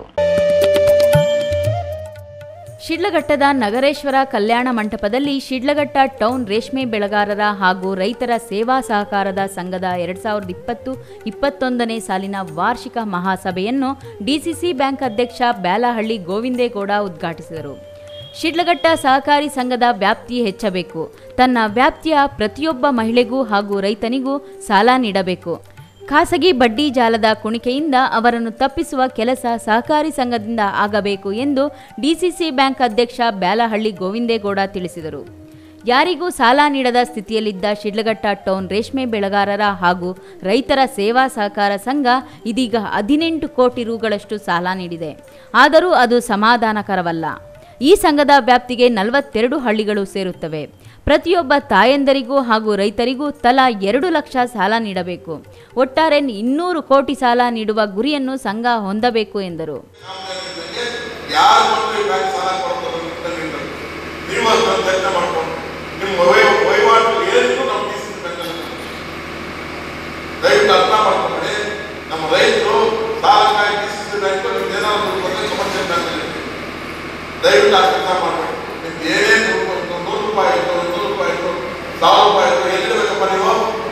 ಶಿಡ್ಲಘಟ್ಟದ ನಗರೇಶ್ವರ ಕಲ್ಯಾಣ ಮಂಟಪದಲ್ಲಿ ಶಿಡ್ಲಘಟ್ಟ ಟೌನ್ ರೇಷ್ಮೆ ಬೆಳೆಗಾರರ ಹಾಗೂ ರೈತರ ಸೇವಾ ಸಹಕಾರದ ಸಂಘದ ಎರಡ್ ಸಾವಿರದ ಇಪ್ಪತ್ತು ಇಪ್ಪತ್ತೊಂದನೇ ಸಾಲಿನ ವಾರ್ಷಿಕ ಮಹಾಸಭೆಯನ್ನು ಡಿಸಿಸಿ ಬ್ಯಾಂಕ್ ಅಧ್ಯಕ್ಷ ಬ್ಯಾಲಹಳ್ಳಿ ಗೋವಿಂದೇಗೌಡ ಉದ್ಘಾಟಿಸಿದರು ಶಿಡ್ಲಘಟ್ಟ ಸಹಕಾರಿ ಸಂಘದ ವ್ಯಾಪ್ತಿ ಹೆಚ್ಚಬೇಕು ತನ್ನ ವ್ಯಾಪ್ತಿಯ ಪ್ರತಿಯೊಬ್ಬ ಮಹಿಳೆಗೂ ಹಾಗೂ ರೈತನಿಗೂ ಸಾಲ ನೀಡಬೇಕು ಖಾಸಗಿ ಬಡ್ಡಿ ಜಾಲದ ಕುಣಿಕೆಯಿಂದ ಅವರನ್ನು ತಪ್ಪಿಸುವ ಕೆಲಸ ಸಹಕಾರಿ ಸಂಘದಿಂದ ಆಗಬೇಕು ಎಂದು ಡಿಸಿಸಿ ಬ್ಯಾಂಕ್ ಅಧ್ಯಕ್ಷ ಬ್ಯಾಲಹಳ್ಳಿ ಗೋವಿಂದೇಗೌಡ ತಿಳಿಸಿದರು ಯಾರಿಗೂ ಸಾಲ ನೀಡದ ಸ್ಥಿತಿಯಲ್ಲಿದ್ದ ಶಿಡ್ಲಘಟ್ಟ ಟೌನ್ ರೇಷ್ಮೆ ಬೆಳೆಗಾರರ ಹಾಗೂ ರೈತರ ಸೇವಾ ಸಹಕಾರ ಸಂಘ ಇದೀಗ ಹದಿನೆಂಟು ಕೋಟಿ ರುಗಳಷ್ಟು ಸಾಲ ನೀಡಿದೆ ಆದರೂ ಅದು ಸಮಾಧಾನಕರವಲ್ಲ ಈ ಸಂಘದ ವ್ಯಾಪ್ತಿಗೆ ನಲವತ್ತೆರಡು ಹಳ್ಳಿಗಳು ಸೇರುತ್ತವೆ ಪ್ರತಿಯೊಬ್ಬ ತಾಯಂದರಿಗೂ ಹಾಗೂ ರೈತರಿಗೂ ತಲಾ ಎರಡು ಲಕ್ಷ ಸಾಲ ನೀಡಬೇಕು ಒಟ್ಟಾರೆ ಇನ್ನೂರು ಕೋಟಿ ಸಾಲ ನೀಡುವ ಗುರಿಯನ್ನು ಸಂಘ ಹೊಂದಬೇಕು ಎಂದರು ಯಾರು ಬಂದು ಬ್ಯಾಂಕ್ ಸಾಲ ಕೊಡ್ತಾರೆ ನೀವು ಅದನ್ನ ಪ್ರಯತ್ನ ಮಾಡ್ಕೊಂಡು ನಿಮ್ಮ ವೈ- ವಹಿವಾಟು ಏನಿದ್ರು ನಮ್ಮ ಡಿ ಸಿ ಬ್ಯಾಂಕಲ್ಲಿ ದಯವಿಟ್ಟು ಅರ್ಥ ಮಾಡ್ಕೊಂಡ್ರೆ ನಮ್ಮ ರೈತರು ಸಾಲಕ್ಕಾಗಿ ಡಿ ಸಿ ಬ್ಯಾಂಕ್ ಏನಾದ್ರು ಬಂದ್ರೆ ಕಮರ್ಷಿಯಲ್ ಬ್ಯಾಂಕಲ್ಲಿ ದಯವಿಟ್ಟು ಆ ಕೆಲಸ ಮಾಡಬೇಕು ನಿಮ್ಗೆ ಏನೇನು ದುಡ್ಡು ನೂರು ರೂಪಾಯಿ ಇತ್ತು ನೂರು ರೂಪಾಯಿ ಇತ್ತು ಸಾವಿರ ರೂಪಾಯಿ ಇತ್ತು ಎಲ್ಲಿಡಬೇಕಪ್ಪ ನೀವು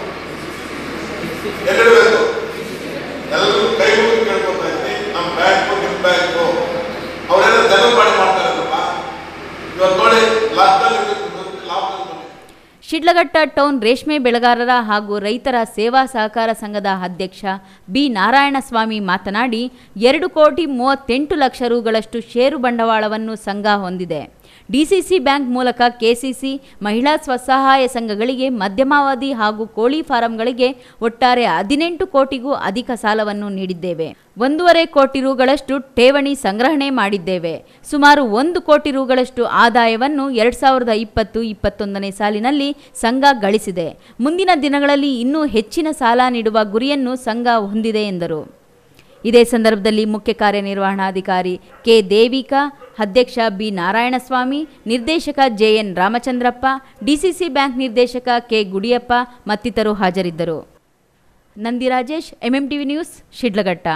ಎಲ್ಲಿಡಬೇಕು ಎಲ್ಲರೂ ಕೈ ಮುಗಿದು ಕೇಳ್ಕೊತಾ ಇದ್ದೀನಿ ನಮ್ಮ ಬ್ಯಾಂಕು ನಿಮ್ಮ ಬ್ಯಾಂಕು ಅವರೆಲ್ಲ ಜನಪಾಡಿ ಮಾಡ್ತಾರಲ್ಲಪ್ಪ ಇವತ್ತು ನೋಡಿ ಲಾಭದಲ್ಲಿ ಲಾಭದಲ್ಲಿ ಶಿಡ್ಲಘಟ್ಟ ಟೌನ್ ರೇಷ್ಮೆ ಬೆಳೆಗಾರರ ಹಾಗೂ ರೈತರ ಸೇವಾ ಸಹಕಾರ ಸಂಘದ ಅಧ್ಯಕ್ಷ ಬಿ ನಾರಾಯಣಸ್ವಾಮಿ ಮಾತನಾಡಿ ಎರಡು ಕೋಟಿ ಮೂವತ್ತೆಂಟು ಲಕ್ಷ ರುಗಳಷ್ಟು ಷೇರು ಬಂಡವಾಳವನ್ನು ಸಂಘ ಹೊಂದಿದೆ ಡಿಸಿಸಿ ಬ್ಯಾಂಕ್ ಮೂಲಕ ಕೆಸಿಸಿ ಮಹಿಳಾ ಸ್ವಸಹಾಯ ಸಂಘಗಳಿಗೆ ಮಧ್ಯಮಾವಧಿ ಹಾಗೂ ಕೋಳಿ ಫಾರಂಗಳಿಗೆ ಒಟ್ಟಾರೆ ಹದಿನೆಂಟು ಕೋಟಿಗೂ ಅಧಿಕ ಸಾಲವನ್ನು ನೀಡಿದ್ದೇವೆ ಒಂದೂವರೆ ಕೋಟಿ ರುಗಳಷ್ಟು ಠೇವಣಿ ಸಂಗ್ರಹಣೆ ಮಾಡಿದ್ದೇವೆ ಸುಮಾರು ಒಂದು ಕೋಟಿ ರುಗಳಷ್ಟು ಆದಾಯವನ್ನು ಎರಡ್ ಸಾವಿರದ ಇಪ್ಪತ್ತು ಇಪ್ಪತ್ತೊಂದನೇ ಸಾಲಿನಲ್ಲಿ ಸಂಘ ಗಳಿಸಿದೆ ಮುಂದಿನ ದಿನಗಳಲ್ಲಿ ಇನ್ನೂ ಹೆಚ್ಚಿನ ಸಾಲ ನೀಡುವ ಗುರಿಯನ್ನು ಸಂಘ ಹೊಂದಿದೆ ಎಂದರು ಇದೇ ಸಂದರ್ಭದಲ್ಲಿ ಮುಖ್ಯ ಕಾರ್ಯನಿರ್ವಹಣಾಧಿಕಾರಿ ಕೆ ದೇವಿಕಾ ಅಧ್ಯಕ್ಷ ಬಿ ನಾರಾಯಣಸ್ವಾಮಿ ನಿರ್ದೇಶಕ ಜೆಎನ್ ರಾಮಚಂದ್ರಪ್ಪ ಡಿಸಿಸಿ ಬ್ಯಾಂಕ್ ನಿರ್ದೇಶಕ ಕೆ ಗುಡಿಯಪ್ಪ ಮತ್ತಿತರರು ಹಾಜರಿದ್ದರು ನಂದಿರಾಜೇಶ್ ಎಂಎಂಟಿವಿ ನ್ಯೂಸ್ ಶಿಡ್ಲಘಟ್ಟ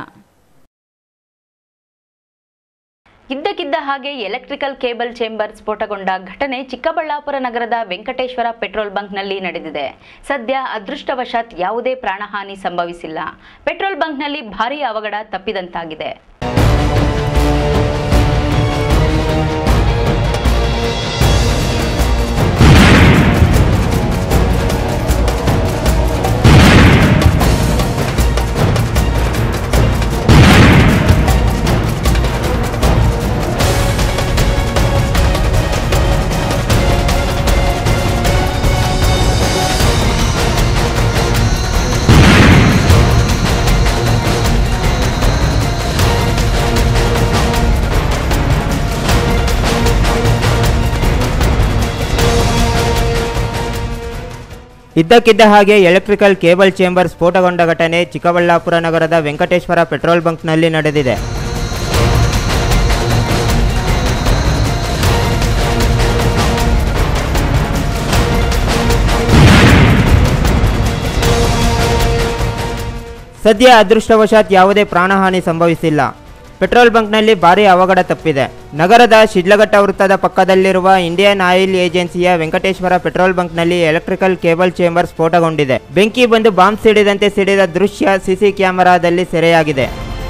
ಇದ್ದಕ್ಕಿದ್ದ ಹಾಗೆ ಎಲೆಕ್ಟ್ರಿಕಲ್ ಕೇಬಲ್ ಚೇಂಬರ್ ಸ್ಫೋಟಗೊಂಡ ಘಟನೆ ಚಿಕ್ಕಬಳ್ಳಾಪುರ ನಗರದ ವೆಂಕಟೇಶ್ವರ ಪೆಟ್ರೋಲ್ ಬಂಕ್ನಲ್ಲಿ ನಡೆದಿದೆ ಸದ್ಯ ಅದೃಷ್ಟವಶಾತ್ ಯಾವುದೇ ಪ್ರಾಣಹಾನಿ ಸಂಭವಿಸಿಲ್ಲ ಪೆಟ್ರೋಲ್ ಬಂಕ್ನಲ್ಲಿ ಭಾರೀ ಅವಘಡ ತಪ್ಪಿದಂತಾಗಿದೆ ಇದ್ದಕ್ಕಿದ್ದ ಹಾಗೆ ಎಲೆಕ್ಟ್ರಿಕಲ್ ಕೇಬಲ್ ಚೇಂಬರ್ ಸ್ಫೋಟಗೊಂಡ ಘಟನೆ ಚಿಕ್ಕಬಳ್ಳಾಪುರ ನಗರದ ವೆಂಕಟೇಶ್ವರ ಪೆಟ್ರೋಲ್ ಬಂಕ್ನಲ್ಲಿ ನಡೆದಿದೆ ಸದ್ಯ ಅದೃಷ್ಟವಶಾತ್ ಯಾವುದೇ ಪ್ರಾಣಹಾನಿ ಸಂಭವಿಸಿಲ್ಲ ಪೆಟ್ರೋಲ್ ಬಂಕ್ನಲ್ಲಿ ಭಾರೀ ಅವಘಡ ತಪ್ಪಿದೆ ನಗರದ ಶಿಡ್ಲಘಟ್ಟ ವೃತ್ತದ ಪಕ್ಕದಲ್ಲಿರುವ ಇಂಡಿಯನ್ ಆಯಿಲ್ ಏಜೆನ್ಸಿಯ ವೆಂಕಟೇಶ್ವರ ಪೆಟ್ರೋಲ್ ಬಂಕ್ನಲ್ಲಿ ಎಲೆಕ್ಟ್ರಿಕಲ್ ಕೇಬಲ್ ಚೇಂಬರ್ ಸ್ಫೋಟಗೊಂಡಿದೆ ಬೆಂಕಿ ಬಂದು ಬಾಂಬ್ ಸಿಡಿದಂತೆ ಸಿಡಿದ ದೃಶ್ಯ ಸಿಸಿ ಕ್ಯಾಮೆರಾದಲ್ಲಿ ಸೆರೆಯಾಗಿದೆ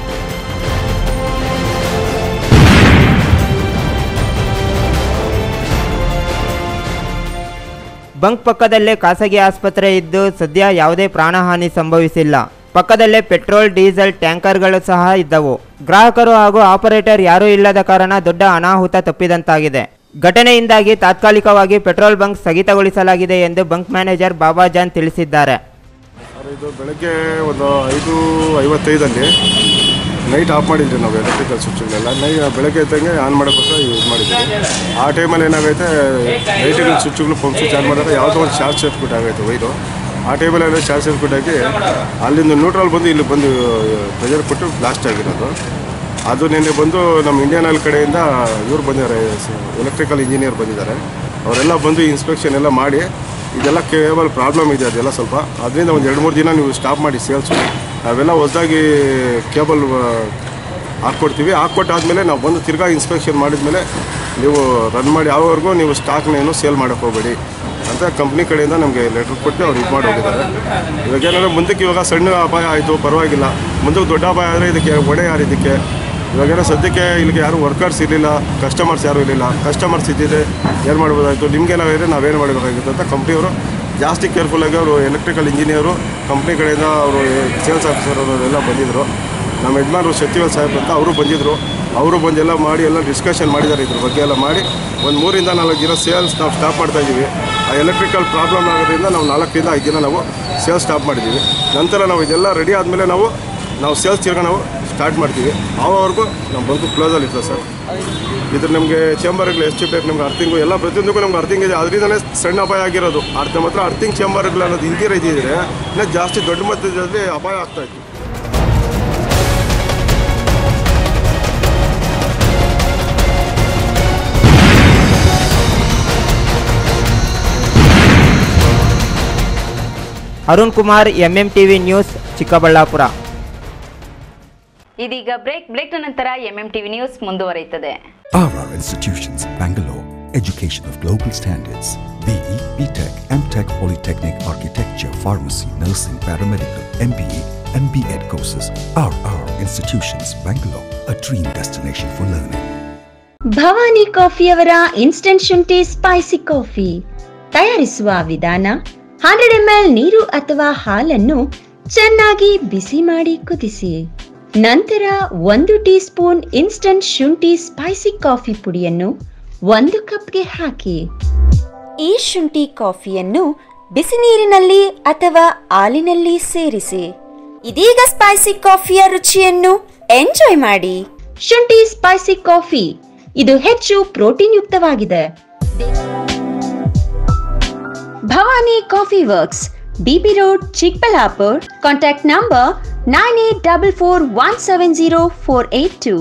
ಬಂಕ್ ಪಕ್ಕದಲ್ಲೇ ಖಾಸಗಿ ಆಸ್ಪತ್ರೆ ಇದ್ದು ಸದ್ಯ ಯಾವುದೇ ಪ್ರಾಣಹಾನಿ ಸಂಭವಿಸಿಲ್ಲ ಪಕ್ಕದಲ್ಲೇ ಪೆಟ್ರೋಲ್ ಡೀಸೆಲ್ ಟ್ಯಾಂಕರ್ಗಳು ಸಹ ಇದ್ದವು ಗ್ರಾಹಕರು ಹಾಗೂ ಆಪರೇಟರ್ ಯಾರೂ ಇಲ್ಲದ ಕಾರಣ ದೊಡ್ಡ ಅನಾಹುತ ತಪ್ಪಿದಂತಾಗಿದೆ ಘಟನೆಯಿಂದಾಗಿ ತಾತ್ಕಾಲಿಕವಾಗಿ ಪೆಟ್ರೋಲ್ ಬಂಕ್ ಸ್ಥಗಿತಗೊಳಿಸಲಾಗಿದೆ ಎಂದು ಬಂಕ್ ಮ್ಯಾನೇಜರ್ ಬಾಬಾಜಾನ್ ತಿಳಿಸಿದ್ದಾರೆ ಸರ್ ಇದು ಬೆಳಗ್ಗೆ ಒಂದು ಐದು ಐವತ್ತೈದಲ್ಲಿ ನೈಟ್ ಆಫ್ ಮಾಡಿದ್ವಿ ನಾವು ಎಲೆಕ್ಟ್ರಿಕಲ್ ಸ್ವಿಚ್ಗಳೆಲ್ಲ ನೈ ಬೆಳಗ್ಗೆ ಇದ್ದಂಗೆ ಆನ್ ಮಾಡೋಕ್ಕೋಸ್ಕರ ಯೂಸ್ ಮಾಡಿದ್ವಿ ಆ ಟೈಮಲ್ಲಿ ಏನಾಗೈತೆ ಲೈಟ್ಗಳ ಸ್ವಿಚ್ಗಳು ಪಂಪ್ ಸ್ವಿಚ್ ಆನ್ ಮಾಡಿದಾಗ ಯಾವುದೋ ಒಂದು ಶಾರ್ಟ್ ಸರ್ಕ್ಯೂಟ್ ಆಗೈತೆ ವೈರು ಆ ಟೈಮಲ್ಲಿ ಶಾರ್ಟ್ ಸರ್ಕ್ಯೂಟ್ ಆಗಿ ಅಲ್ಲಿಂದ ನ್ಯೂಟ್ರಲ್ ಬಂದು ಇಲ್ಲಿ ಬಂದು ಪ್ರೆಷರ್ ಕೊಟ್ಟು ಬ್ಲಾಸ್ಟ್ ಆಗಿರೋದು ಅದು ನಿನ್ನೆ ಬಂದು ನಮ್ಮ ಇಂಡಿಯನ್ ಆಯಿಲ್ ಕಡೆಯಿಂದ ಇವ್ರು ಬಂದಿದ್ದಾರೆ ಎಲೆಕ್ಟ್ರಿಕಲ್ ಇಂಜಿನಿಯರ್ ಬಂದಿದ್ದಾರೆ ಅವರೆಲ್ಲ ಬಂದು ಇನ್ಸ್ಪೆಕ್ಷನ್ ಎಲ್ಲ ಮಾಡಿ ಇದೆಲ್ಲ ಕೇಬಲ್ ಪ್ರಾಬ್ಲಮ್ ಇದೆ ಅದೆಲ್ಲ ಸ್ವಲ್ಪ ಅದರಿಂದ ಒಂದು ಎರಡು ಮೂರು ದಿನ ನೀವು ಸ್ಟಾಪ್ ಮಾಡಿ ಸೇಲ್ಸು ನಾವೆಲ್ಲ ಹೊಸದಾಗಿ ಕೇಬಲ್ ಹಾಕ್ಕೊಡ್ತೀವಿ ಹಾಕ್ಕೊಟ್ಟಾದ್ಮೇಲೆ ನಾವು ಬಂದು ತಿರ್ಗಾ ಇನ್ಸ್ಪೆಕ್ಷನ್ ಮಾಡಿದ್ಮೇಲೆ ನೀವು ರನ್ ಮಾಡಿ ಯಾವವರೆಗೂ ನೀವು ಸ್ಟಾಕ್ನೇನು ಸೇಲ್ ಮಾಡೋಕ್ಕೆ ಹೋಗಬೇಡಿ ಅಂತ ಕಂಪ್ನಿ ಕಡೆಯಿಂದ ನಮಗೆ ಲೆಟ್ರ್ ಕೊಟ್ಟು ಅವ್ರು ಇದು ಮಾಡಿ ಹೋಗಿದ್ದಾರೆ ಇವಾಗ ಏನಂದರೆ ಮುಂದಕ್ಕೆ ಇವಾಗ ಸಣ್ಣ ಅಪಾಯ ಆಯಿತು ಪರವಾಗಿಲ್ಲ ಮುಂದಕ್ಕೆ ದೊಡ್ಡ ಅಪಾಯ ಆದರೆ ಇದಕ್ಕೆ ಒಡೆ ಯಾರು ಇದಕ್ಕೆ ಇವಾಗೇನೋ ಸದ್ಯಕ್ಕೆ ಇಲ್ಲಿಗೆ ಯಾರು ವರ್ಕರ್ಸ್ ಇರಲಿಲ್ಲ ಕಸ್ಟಮರ್ಸ್ ಯಾರೂ ಇರಲಿಲ್ಲ ಕಸ್ಟಮರ್ಸ್ ಇದ್ದಿದೆ ಏನು ಮಾಡ್ಬೋದಾಯಿತು ನಿಮಗೇನಾಗಿದ್ರೆ ನಾವೇನು ಮಾಡಬೇಕಾಗಿತ್ತು ಅಂತ ಕಂಪ್ನಿಯವರು ಜಾಸ್ತಿ ಕೇರ್ಫುಲ್ಲಾಗಿ ಅವರು ಎಲೆಕ್ಟ್ರಿಕಲ್ ಇಂಜಿನಿಯರು ಕಂಪ್ನಿ ಕಡೆಯಿಂದ ಅವರು ಸೇಲ್ಸ್ ಆಫೀಸರ್ ಅವರೆಲ್ಲ ಬಂದಿದ್ದರು ನಮ್ಮ ಯಜಮಾನರು ಶಕ್ತಿವೇಲ್ ಸಾಹೇಬ್ ಅಂತ ಅವರು ಬಂದಿದ್ದರು ಅವರು ಬಂದೆಲ್ಲ ಮಾಡಿ ಎಲ್ಲ ಡಿಸ್ಕಷನ್ ಮಾಡಿದ್ದಾರೆ ಇದ್ರ ಬಗ್ಗೆ ಎಲ್ಲ ಮಾಡಿ ಒಂದು ಮೂರಿಂದ ನಾಲ್ಕು ದಿನ ಸೇಲ್ಸ್ ನಾವು ಸ್ಟಾಪ್ ಮಾಡ್ತಾ ಇದ್ದೀವಿ ಆ ಎಲೆಕ್ಟ್ರಿಕಲ್ ಪ್ರಾಬ್ಲಮ್ ಆಗೋದ್ರಿಂದ ನಾವು ನಾಲ್ಕರಿಂದ ಐದು ದಿನ ನಾವು ಸೇಲ್ಸ್ ಸ್ಟಾಪ್ ಮಾಡಿದ್ದೀವಿ ನಂತರ ನಾವು ಇದೆಲ್ಲ ರೆಡಿ ಆದಮೇಲೆ ನಾವು ನಾವು ಸೇಲ್ಸ್ ತಿರ್ಗ ನಾವು ಸ್ಟಾರ್ಟ್ ಮಾಡ್ತೀವಿ ಆವವರೆಗೂ ನಮ್ಮ ಬಂದು ಕ್ಲೋಸಲ್ಲಿ ಇರ್ತದೆ ಸರ್ ಇದ್ರ ನಮಗೆ ಚೇಂಬರ್ಗಳು ಎಷ್ಟು ಬೇಕು ನಮ್ಗೆ ಅರ್ಥಿಂಗು ಎಲ್ಲ ಪ್ರತಿಯೊಂದಕ್ಕೂ ನಮ್ಗೆ ಅರ್ಥಿಂಗ್ ಇದೆ ಅದರಿಂದನೇ ಸಣ್ಣ ಅಪಾಯ ಆಗಿರೋದು ಅರ್ಥ ಮಾತ್ರ ಅರ್ಥಿಂಗ್ ಚೇಂಬರ್ಗಳು ಅನ್ನೋದು ಇಲ್ದಿರ ಇದ್ದಿದ್ರೆ ಇನ್ನೂ ಜಾಸ್ತಿ ದೊಡ್ಡ ಮಟ್ಟದಲ್ಲಿ ಅಪಾಯ ಆಗ್ತಾ ಇತ್ತು Arun Kumar MM TV news Chikkaballapura ಇದೀಗ ಬ್ರೇಕ್ ಬ್ರೇಕ್ನ ನಂತರ ಎಂಎಂ ಟಿವಿ ನ್ಯೂಸ್ ಮುಂದುವರಿಯುತ್ತದೆ RR Institutions, Bangalore. Education of global standards. BE, BTech, MTech, Polytechnic, Architecture, Pharmacy, Nursing, Paramedical, MBA, and BEd courses. RR Institutions, Bangalore. A dream destination for learning. Bhavani ಕಾಫಿಯವರ instant ಶುಂಠಿ spicy coffee ತಯಾರಿಸುವ ವಿಧಾನ hundred ML ನೀರು ಅಥವಾ ಹಾಲನ್ನು ಚೆನ್ನಾಗಿ ಬಿಸಿ ಮಾಡಿ ಕುದಿಸಿ ನಂತರ ಒಂದು ಟೀ ಸ್ಪೂನ್ ಇನ್ಸ್ಟಂಟ್ ಶುಂಠಿ ಸ್ಪೈಸಿ ಕಾಫಿ ಪುಡಿಯನ್ನು ಒಂದು ಕಪ್ಗೆ ಹಾಕಿ ಈ ಶುಂಠಿ ಕಾಫಿಯನ್ನು ಬಿಸಿ ನೀರಿನಲ್ಲಿ ಅಥವಾ ಹಾಲಿನಲ್ಲಿ ಸೇರಿಸಿ ಇದೀಗ ಸ್ಪೈಸಿ ಕಾಫಿಯ ರುಚಿಯನ್ನು ಎಂಜಾಯ್ ಮಾಡಿ ಶುಂಠಿ ಸ್ಪೈಸಿ ಕಾಫಿ ಇದು ಹೆಚ್ಚು ಪ್ರೋಟೀನ್ ಯುಕ್ತವಾಗಿದೆ Bhavani coffee works BB road Chikkaballapur contact number nine eight double four one seven zero four eight two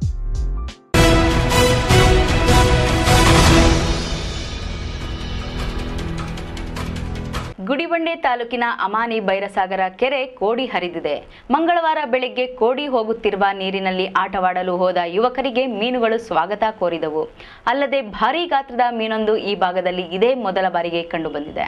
Gudibande ತಾಲೂಕಿನ ಅಮಾನಿ ಬೈರಸಾಗರ ಕೆರೆ ಕೋಡಿ ಹರಿದಿದೆ ಮಂಗಳವಾರ ಬೆಳಿಗ್ಗೆ ಕೋಡಿ ಹೋಗುತ್ತಿರುವ ನೀರಿನಲ್ಲಿ ಆಟವಾಡಲು ಹೋದ ಯುವಕರಿಗೆ ಮೀನುಗಳು ಸ್ವಾಗತ ಕೋರಿದವು ಅಲ್ಲದೆ ಭಾರೀ ಗಾತ್ರದ ಮೀನೊಂದು ಈ ಭಾಗದಲ್ಲಿ ಇದೇ ಮೊದಲ ಬಾರಿಗೆ ಕಂಡುಬಂದಿದೆ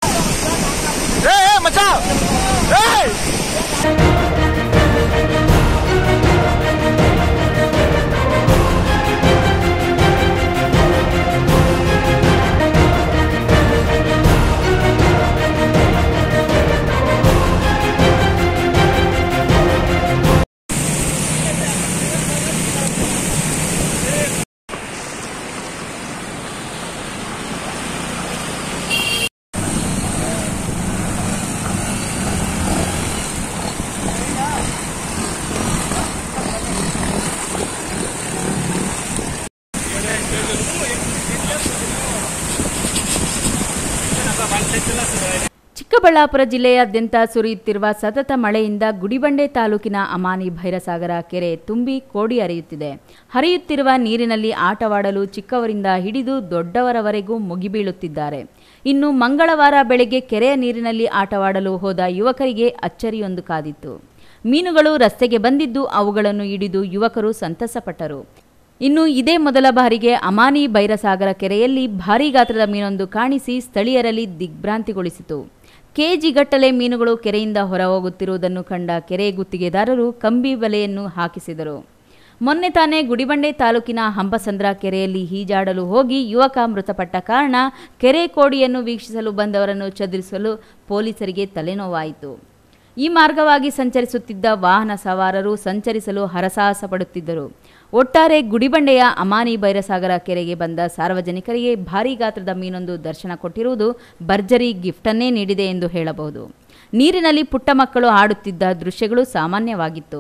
ಚಿಕ್ಕಬಳ್ಳಾಪುರ ಜಿಲ್ಲೆಯಾದ್ಯಂತ ಸುರಿಯುತ್ತಿರುವ ಸತತ ಮಳೆಯಿಂದ ಗುಡಿಬಂಡೆ ತಾಲೂಕಿನ ಅಮಾನಿ ಭೈರಸಾಗರ ಕೆರೆ ತುಂಬಿ ಕೋಡಿ ಹರಿಯುತ್ತಿದೆ ಹರಿಯುತ್ತಿರುವ ನೀರಿನಲ್ಲಿ ಆಟವಾಡಲು ಚಿಕ್ಕವರಿಂದ ಹಿಡಿದು ದೊಡ್ಡವರವರೆಗೂ ಮುಗಿಬೀಳುತ್ತಿದ್ದಾರೆ ಇನ್ನು ಮಂಗಳವಾರ ಬೆಳಗ್ಗೆ ಕೆರೆಯ ನೀರಿನಲ್ಲಿ ಆಟವಾಡಲು ಹೋದ ಯುವಕರಿಗೆ ಅಚ್ಚರಿಯೊಂದು ಕಾದಿತ್ತು ಮೀನುಗಳು ರಸ್ತೆಗೆ ಬಂದಿದ್ದು ಅವುಗಳನ್ನು ಹಿಡಿದು ಯುವಕರು ಸಂತಸಪಟ್ಟರು ಇನ್ನು ಇದೇ ಮೊದಲ ಬಾರಿಗೆ ಅಮಾನಿ ಬೈರಸಾಗರ ಕೆರೆಯಲ್ಲಿ ಭಾರೀ ಗಾತ್ರದ ಮೀನೊಂದು ಕಾಣಿಸಿ ಸ್ಥಳೀಯರಲ್ಲಿ ದಿಗ್ಭ್ರಾಂತಿಗೊಳಿಸಿತು ಕೆಜಿಗಟ್ಟಲೆ ಮೀನುಗಳು ಕೆರೆಯಿಂದ ಹೊರಹೋಗುತ್ತಿರುವುದನ್ನು ಕಂಡ ಕೆರೆ ಗುತ್ತಿಗೆದಾರರು ಕಂಬಿ ಬಲೆಯನ್ನು ಹಾಕಿಸಿದರು ಮೊನ್ನೆ ತಾನೇ ಗುಡಿಬಂಡೆ ತಾಲೂಕಿನ ಹಂಪಸಂದ್ರ ಕೆರೆಯಲ್ಲಿ ಈಜಾಡಲು ಹೋಗಿ ಯುವಕ ಮೃತಪಟ್ಟ ಕಾರಣ ಕೆರೆ ಕೋಡಿಯನ್ನು ವೀಕ್ಷಿಸಲು ಬಂದವರನ್ನು ಚದುರಿಸಲು ಪೊಲೀಸರಿಗೆ ತಲೆನೋವಾಯಿತು ಈ ಮಾರ್ಗವಾಗಿ ಸಂಚರಿಸುತ್ತಿದ್ದ ವಾಹನ ಸವಾರರು ಸಂಚರಿಸಲು ಹರಸಾಹಸ ಪಡುತ್ತಿದ್ದರು ಒಟ್ಟಾರೆ ಗುಡಿಬಂಡೆಯ ಅಮಾನಿ ಬೈರಸಾಗರ ಕೆರೆಗೆ ಬಂದ ಸಾರ್ವಜನಿಕರಿಗೆ ಭಾರೀ ಗಾತ್ರದ ಮೀನೊಂದು ದರ್ಶನ ಕೊಟ್ಟಿರುವುದು ಭರ್ಜರಿ ಗಿಫ್ಟನ್ನೇ ನೀಡಿದೆ ಎಂದು ಹೇಳಬಹುದು ನೀರಿನಲ್ಲಿ ಪುಟ್ಟ ಮಕ್ಕಳು ಆಡುತ್ತಿದ್ದ ದೃಶ್ಯಗಳು ಸಾಮಾನ್ಯವಾಗಿತ್ತು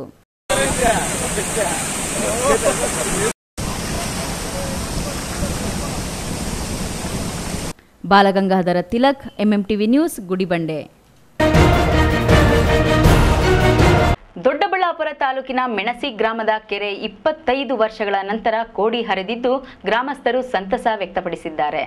ಬಾಲಗಂಗಾಧರ ತಿಲಕ್ ಎಂಎಂಟಿವಿ ನ್ಯೂಸ್ ಗುಡಿಬಂಡೆ ದೊಡ್ಡಬಳ್ಳಾಪುರ ದೊಡ್ಡಬಳ್ಳಾಪುರ ತಾಲೂಕಿನ ಮೆಣಸಿ ಗ್ರಾಮದ ಕೆರೆ ಇಪ್ಪತ್ತೈದು ವರ್ಷಗಳ ನಂತರ ಕೋಡಿ ಹರಿದಿದ್ದು ಗ್ರಾಮಸ್ಥರು ಸಂತಸ ವ್ಯಕ್ತಪಡಿಸಿದ್ದಾರೆ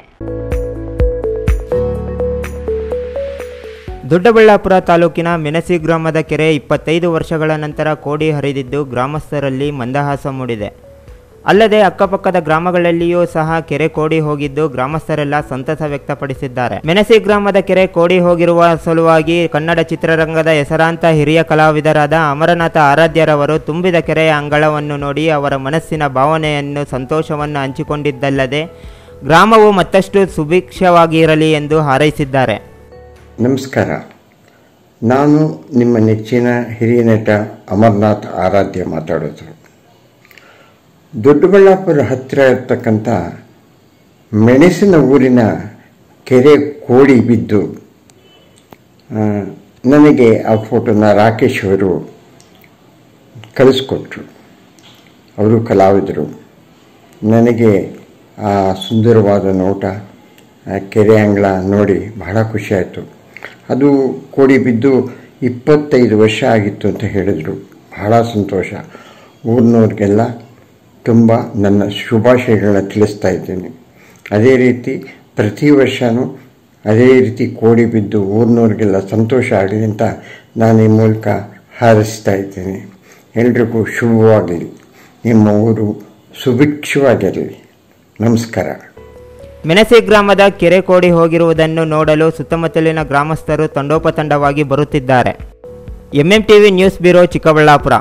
ದೊಡ್ಡಬಳ್ಳಾಪುರ ತಾಲೂಕಿನ ಮೆಣಸಿ ಗ್ರಾಮದ ಕೆರೆ ಇಪ್ಪತ್ತೈದು ವರ್ಷಗಳ ನಂತರ ಕೋಡಿ ಹರಿದಿದ್ದು ಗ್ರಾಮಸ್ಥರಲ್ಲಿ ಮಂದಹಾಸ ಮೂಡಿದೆ ಅಲ್ಲದೆ ಅಕ್ಕಪಕ್ಕದ ಗ್ರಾಮಗಳಲ್ಲಿಯೂ ಸಹ ಕೆರೆ ಕೋಡಿ ಹೋಗಿದ್ದು ಗ್ರಾಮಸ್ಥರೆಲ್ಲ ಸಂತಸ ವ್ಯಕ್ತಪಡಿಸಿದ್ದಾರೆ ಮೆಣಸಿ ಗ್ರಾಮದ ಕೆರೆ ಕೋಡಿ ಹೋಗಿರುವ ಸಲುವಾಗಿ ಕನ್ನಡ ಚಿತ್ರರಂಗದ ಹೆಸರಾಂತ ಹಿರಿಯ ಕಲಾವಿದರಾದ ಅಮರನಾಥ ಆರಾಧ್ಯರವರು ತುಂಬಿದ ಕೆರೆಯ ಅಂಗಳವನ್ನು ನೋಡಿ ಅವರ ಮನಸ್ಸಿನ ಭಾವನೆಯನ್ನು ಸಂತೋಷವನ್ನು ಹಂಚಿಕೊಂಡಿದ್ದಲ್ಲದೆ ಗ್ರಾಮವು ಮತ್ತಷ್ಟು ಸುಭಿಕ್ಷವಾಗಿರಲಿ ಎಂದು ಹಾರೈಸಿದ್ದಾರೆ ನಮಸ್ಕಾರ ನಾನು ನಿಮ್ಮ ನೆಚ್ಚಿನ ಹಿರಿಯ ನಟ ಅಮರ್ನಾಥ್ ಆರಾಧ್ಯ ಮಾತಾಡೋದು ದೊಡ್ಡಬಳ್ಳಾಪುರ ಹತ್ತಿರ ಇರ್ತಕ್ಕಂಥ ಮೆಣಸಿನ ಊರಿನ ಕೆರೆ ಕೋಡಿ ಬಿದ್ದು ಆ, ನನಗೆ ಆ ಫೋಟೋನ ರಾಕೇಶ್ ಅವರು ಕಳಿಸ್ಕೊಟ್ರು ಅವರು ಕಲಾವಿದರು ನನಗೆ ಆ ಸುಂದರವಾದ ನೋಟ ಆ ಕೆರೆ ಅಂಗಳ ನೋಡಿ ಬಹಳ ಖುಷಿಯಾಯಿತು ಅದು ಕೋಡಿ ಬಿದ್ದು ಇಪ್ಪತ್ತೈದು ವರ್ಷ ಆಗಿತ್ತು ಅಂತ ಹೇಳಿದರು ಬಹಳ ಸಂತೋಷ ಊರಿನವ್ರಿಗೆಲ್ಲ ತುಂಬ ನನ್ನ ಶುಭಾಶಯಗಳನ್ನ ತಿಳಿಸ್ತಾ ಇದ್ದೀನಿ ಅದೇ ರೀತಿ ಪ್ರತಿ ವರ್ಷವೂ ಅದೇ ರೀತಿ ಕೋಡಿ ಬಿದ್ದು ಊರಿನವ್ರಿಗೆಲ್ಲ ಸಂತೋಷ ಆಗಲಿ ಅಂತ ನಾನು ಈ ಮೂಲಕ ಹಾರೈಸ್ತಾ ಇದ್ದೀನಿ ಎಲ್ರಿಗೂ ಶುಭವಾಗಲಿ ನಿಮ್ಮ ಊರು ಸುಭಿಕ್ಷವಾಗಿರಲಿ ನಮಸ್ಕಾರ ಮೆಣಸಿ ಗ್ರಾಮದ ಕೆರೆ ಕೋಡಿ ಹೋಗಿರುವುದನ್ನು ನೋಡಲು ಸುತ್ತಮುತ್ತಲಿನ ಗ್ರಾಮಸ್ಥರು ತಂಡೋಪತಂಡವಾಗಿ ಬರುತ್ತಿದ್ದಾರೆ MM TV news bureau Chikkaballapura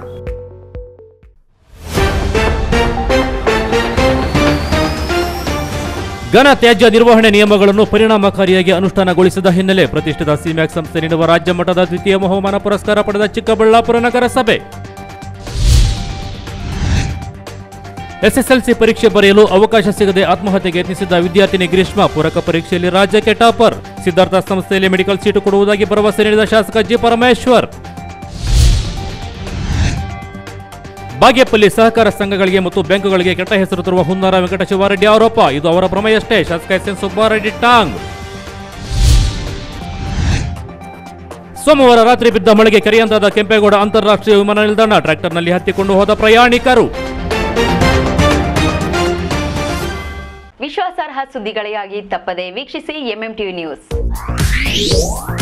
ಘನ ತ್ಯಾಜ್ಯ ನಿರ್ವಹಣೆ ನಿಯಮಗಳನ್ನು ಪರಿಣಾಮಕಾರಿಯಾಗಿ ಅನುಷ್ಠಾನಗೊಳಿಸಿದ ಹಿನ್ನೆಲೆ ಪ್ರತಿಷ್ಠಿತ ಸಿಮ್ಯಾಕ್ ಸಂಸ್ಥೆ ನೀಡುವ ರಾಜ್ಯ ಮಟ್ಟದ ದ್ವಿತೀಯ ಬಹುಮಾನ ಪುರಸ್ಕಾರ ಪಡೆದ ಚಿಕ್ಕಬಳ್ಳಾಪುರ ನಗರಸಭೆ ಎಸ್ಎಸ್ಎಲ್ಸಿ ಪರೀಕ್ಷೆ ಬರೆಯಲು ಅವಕಾಶ ಸಿಗದೆ ಆತ್ಮಹತ್ಯೆಗೆ ಯತ್ನಿಸಿದ್ದ ವಿದ್ಯಾರ್ಥಿನಿ ಗ್ರೀಷ್ಮ ಪೂರಕ ಪರೀಕ್ಷೆಯಲ್ಲಿ ರಾಜ್ಯಕ್ಕೆ ಟಾಪರ್ ಸಿದ್ಧಾರ್ಥ ಸಂಸ್ಥೆಯಲ್ಲಿ ಮೆಡಿಕಲ್ ಸೀಟು ಕೊಡುವುದಾಗಿ ಭರವಸೆ ನೀಡಿದ ಶಾಸಕ ಜಿ ಪರಮೇಶ್ವರ್ ಬಾಗೇಪಲ್ಲಿ ಸಹಕಾರ ಸಂಘಗಳಿಗೆ ಮತ್ತು ಬ್ಯಾಂಕುಗಳಿಗೆ ಕೆಟ್ಟ ಹೆಸರು ತರುವ ಹುನ್ನಾರ ವೆಂಕಟಶಿವಾರೆಡ್ಡಿ ಆರೋಪ ಇದು ಅವರ ಭ್ರಮೆಯಷ್ಟೇ ಶಾಸಕ ಎಸ್ ಎನ್ ಸುಬ್ಬಾರೆಡ್ಡಿ ಟಾಂಗ್ ಸೋಮವಾರ ರಾತ್ರಿ ಬಿದ್ದ ಮಳೆಗೆ ಕೆರೆಯಂತಾದ ಕೆಂಪೇಗೌಡ ಅಂತಾರಾಷ್ಟ್ರೀಯ ವಿಮಾನ ನಿಲ್ದಾಣ ಟ್ರ್ಯಾಕ್ಟರ್ನಲ್ಲಿ ಹತ್ತಿಕೊಂಡು ಹೋದ ಪ್ರಯಾಣಿಕರು ವಿಶ್ವಾಸಾರ್ಹ ಸುದ್ದಿಗಳಿಗಾಗಿ ತಪ್ಪದೆ ವೀಕ್ಷಿಸಿ ಎಂಎಂ ಟಿವಿ ನ್ಯೂಸ್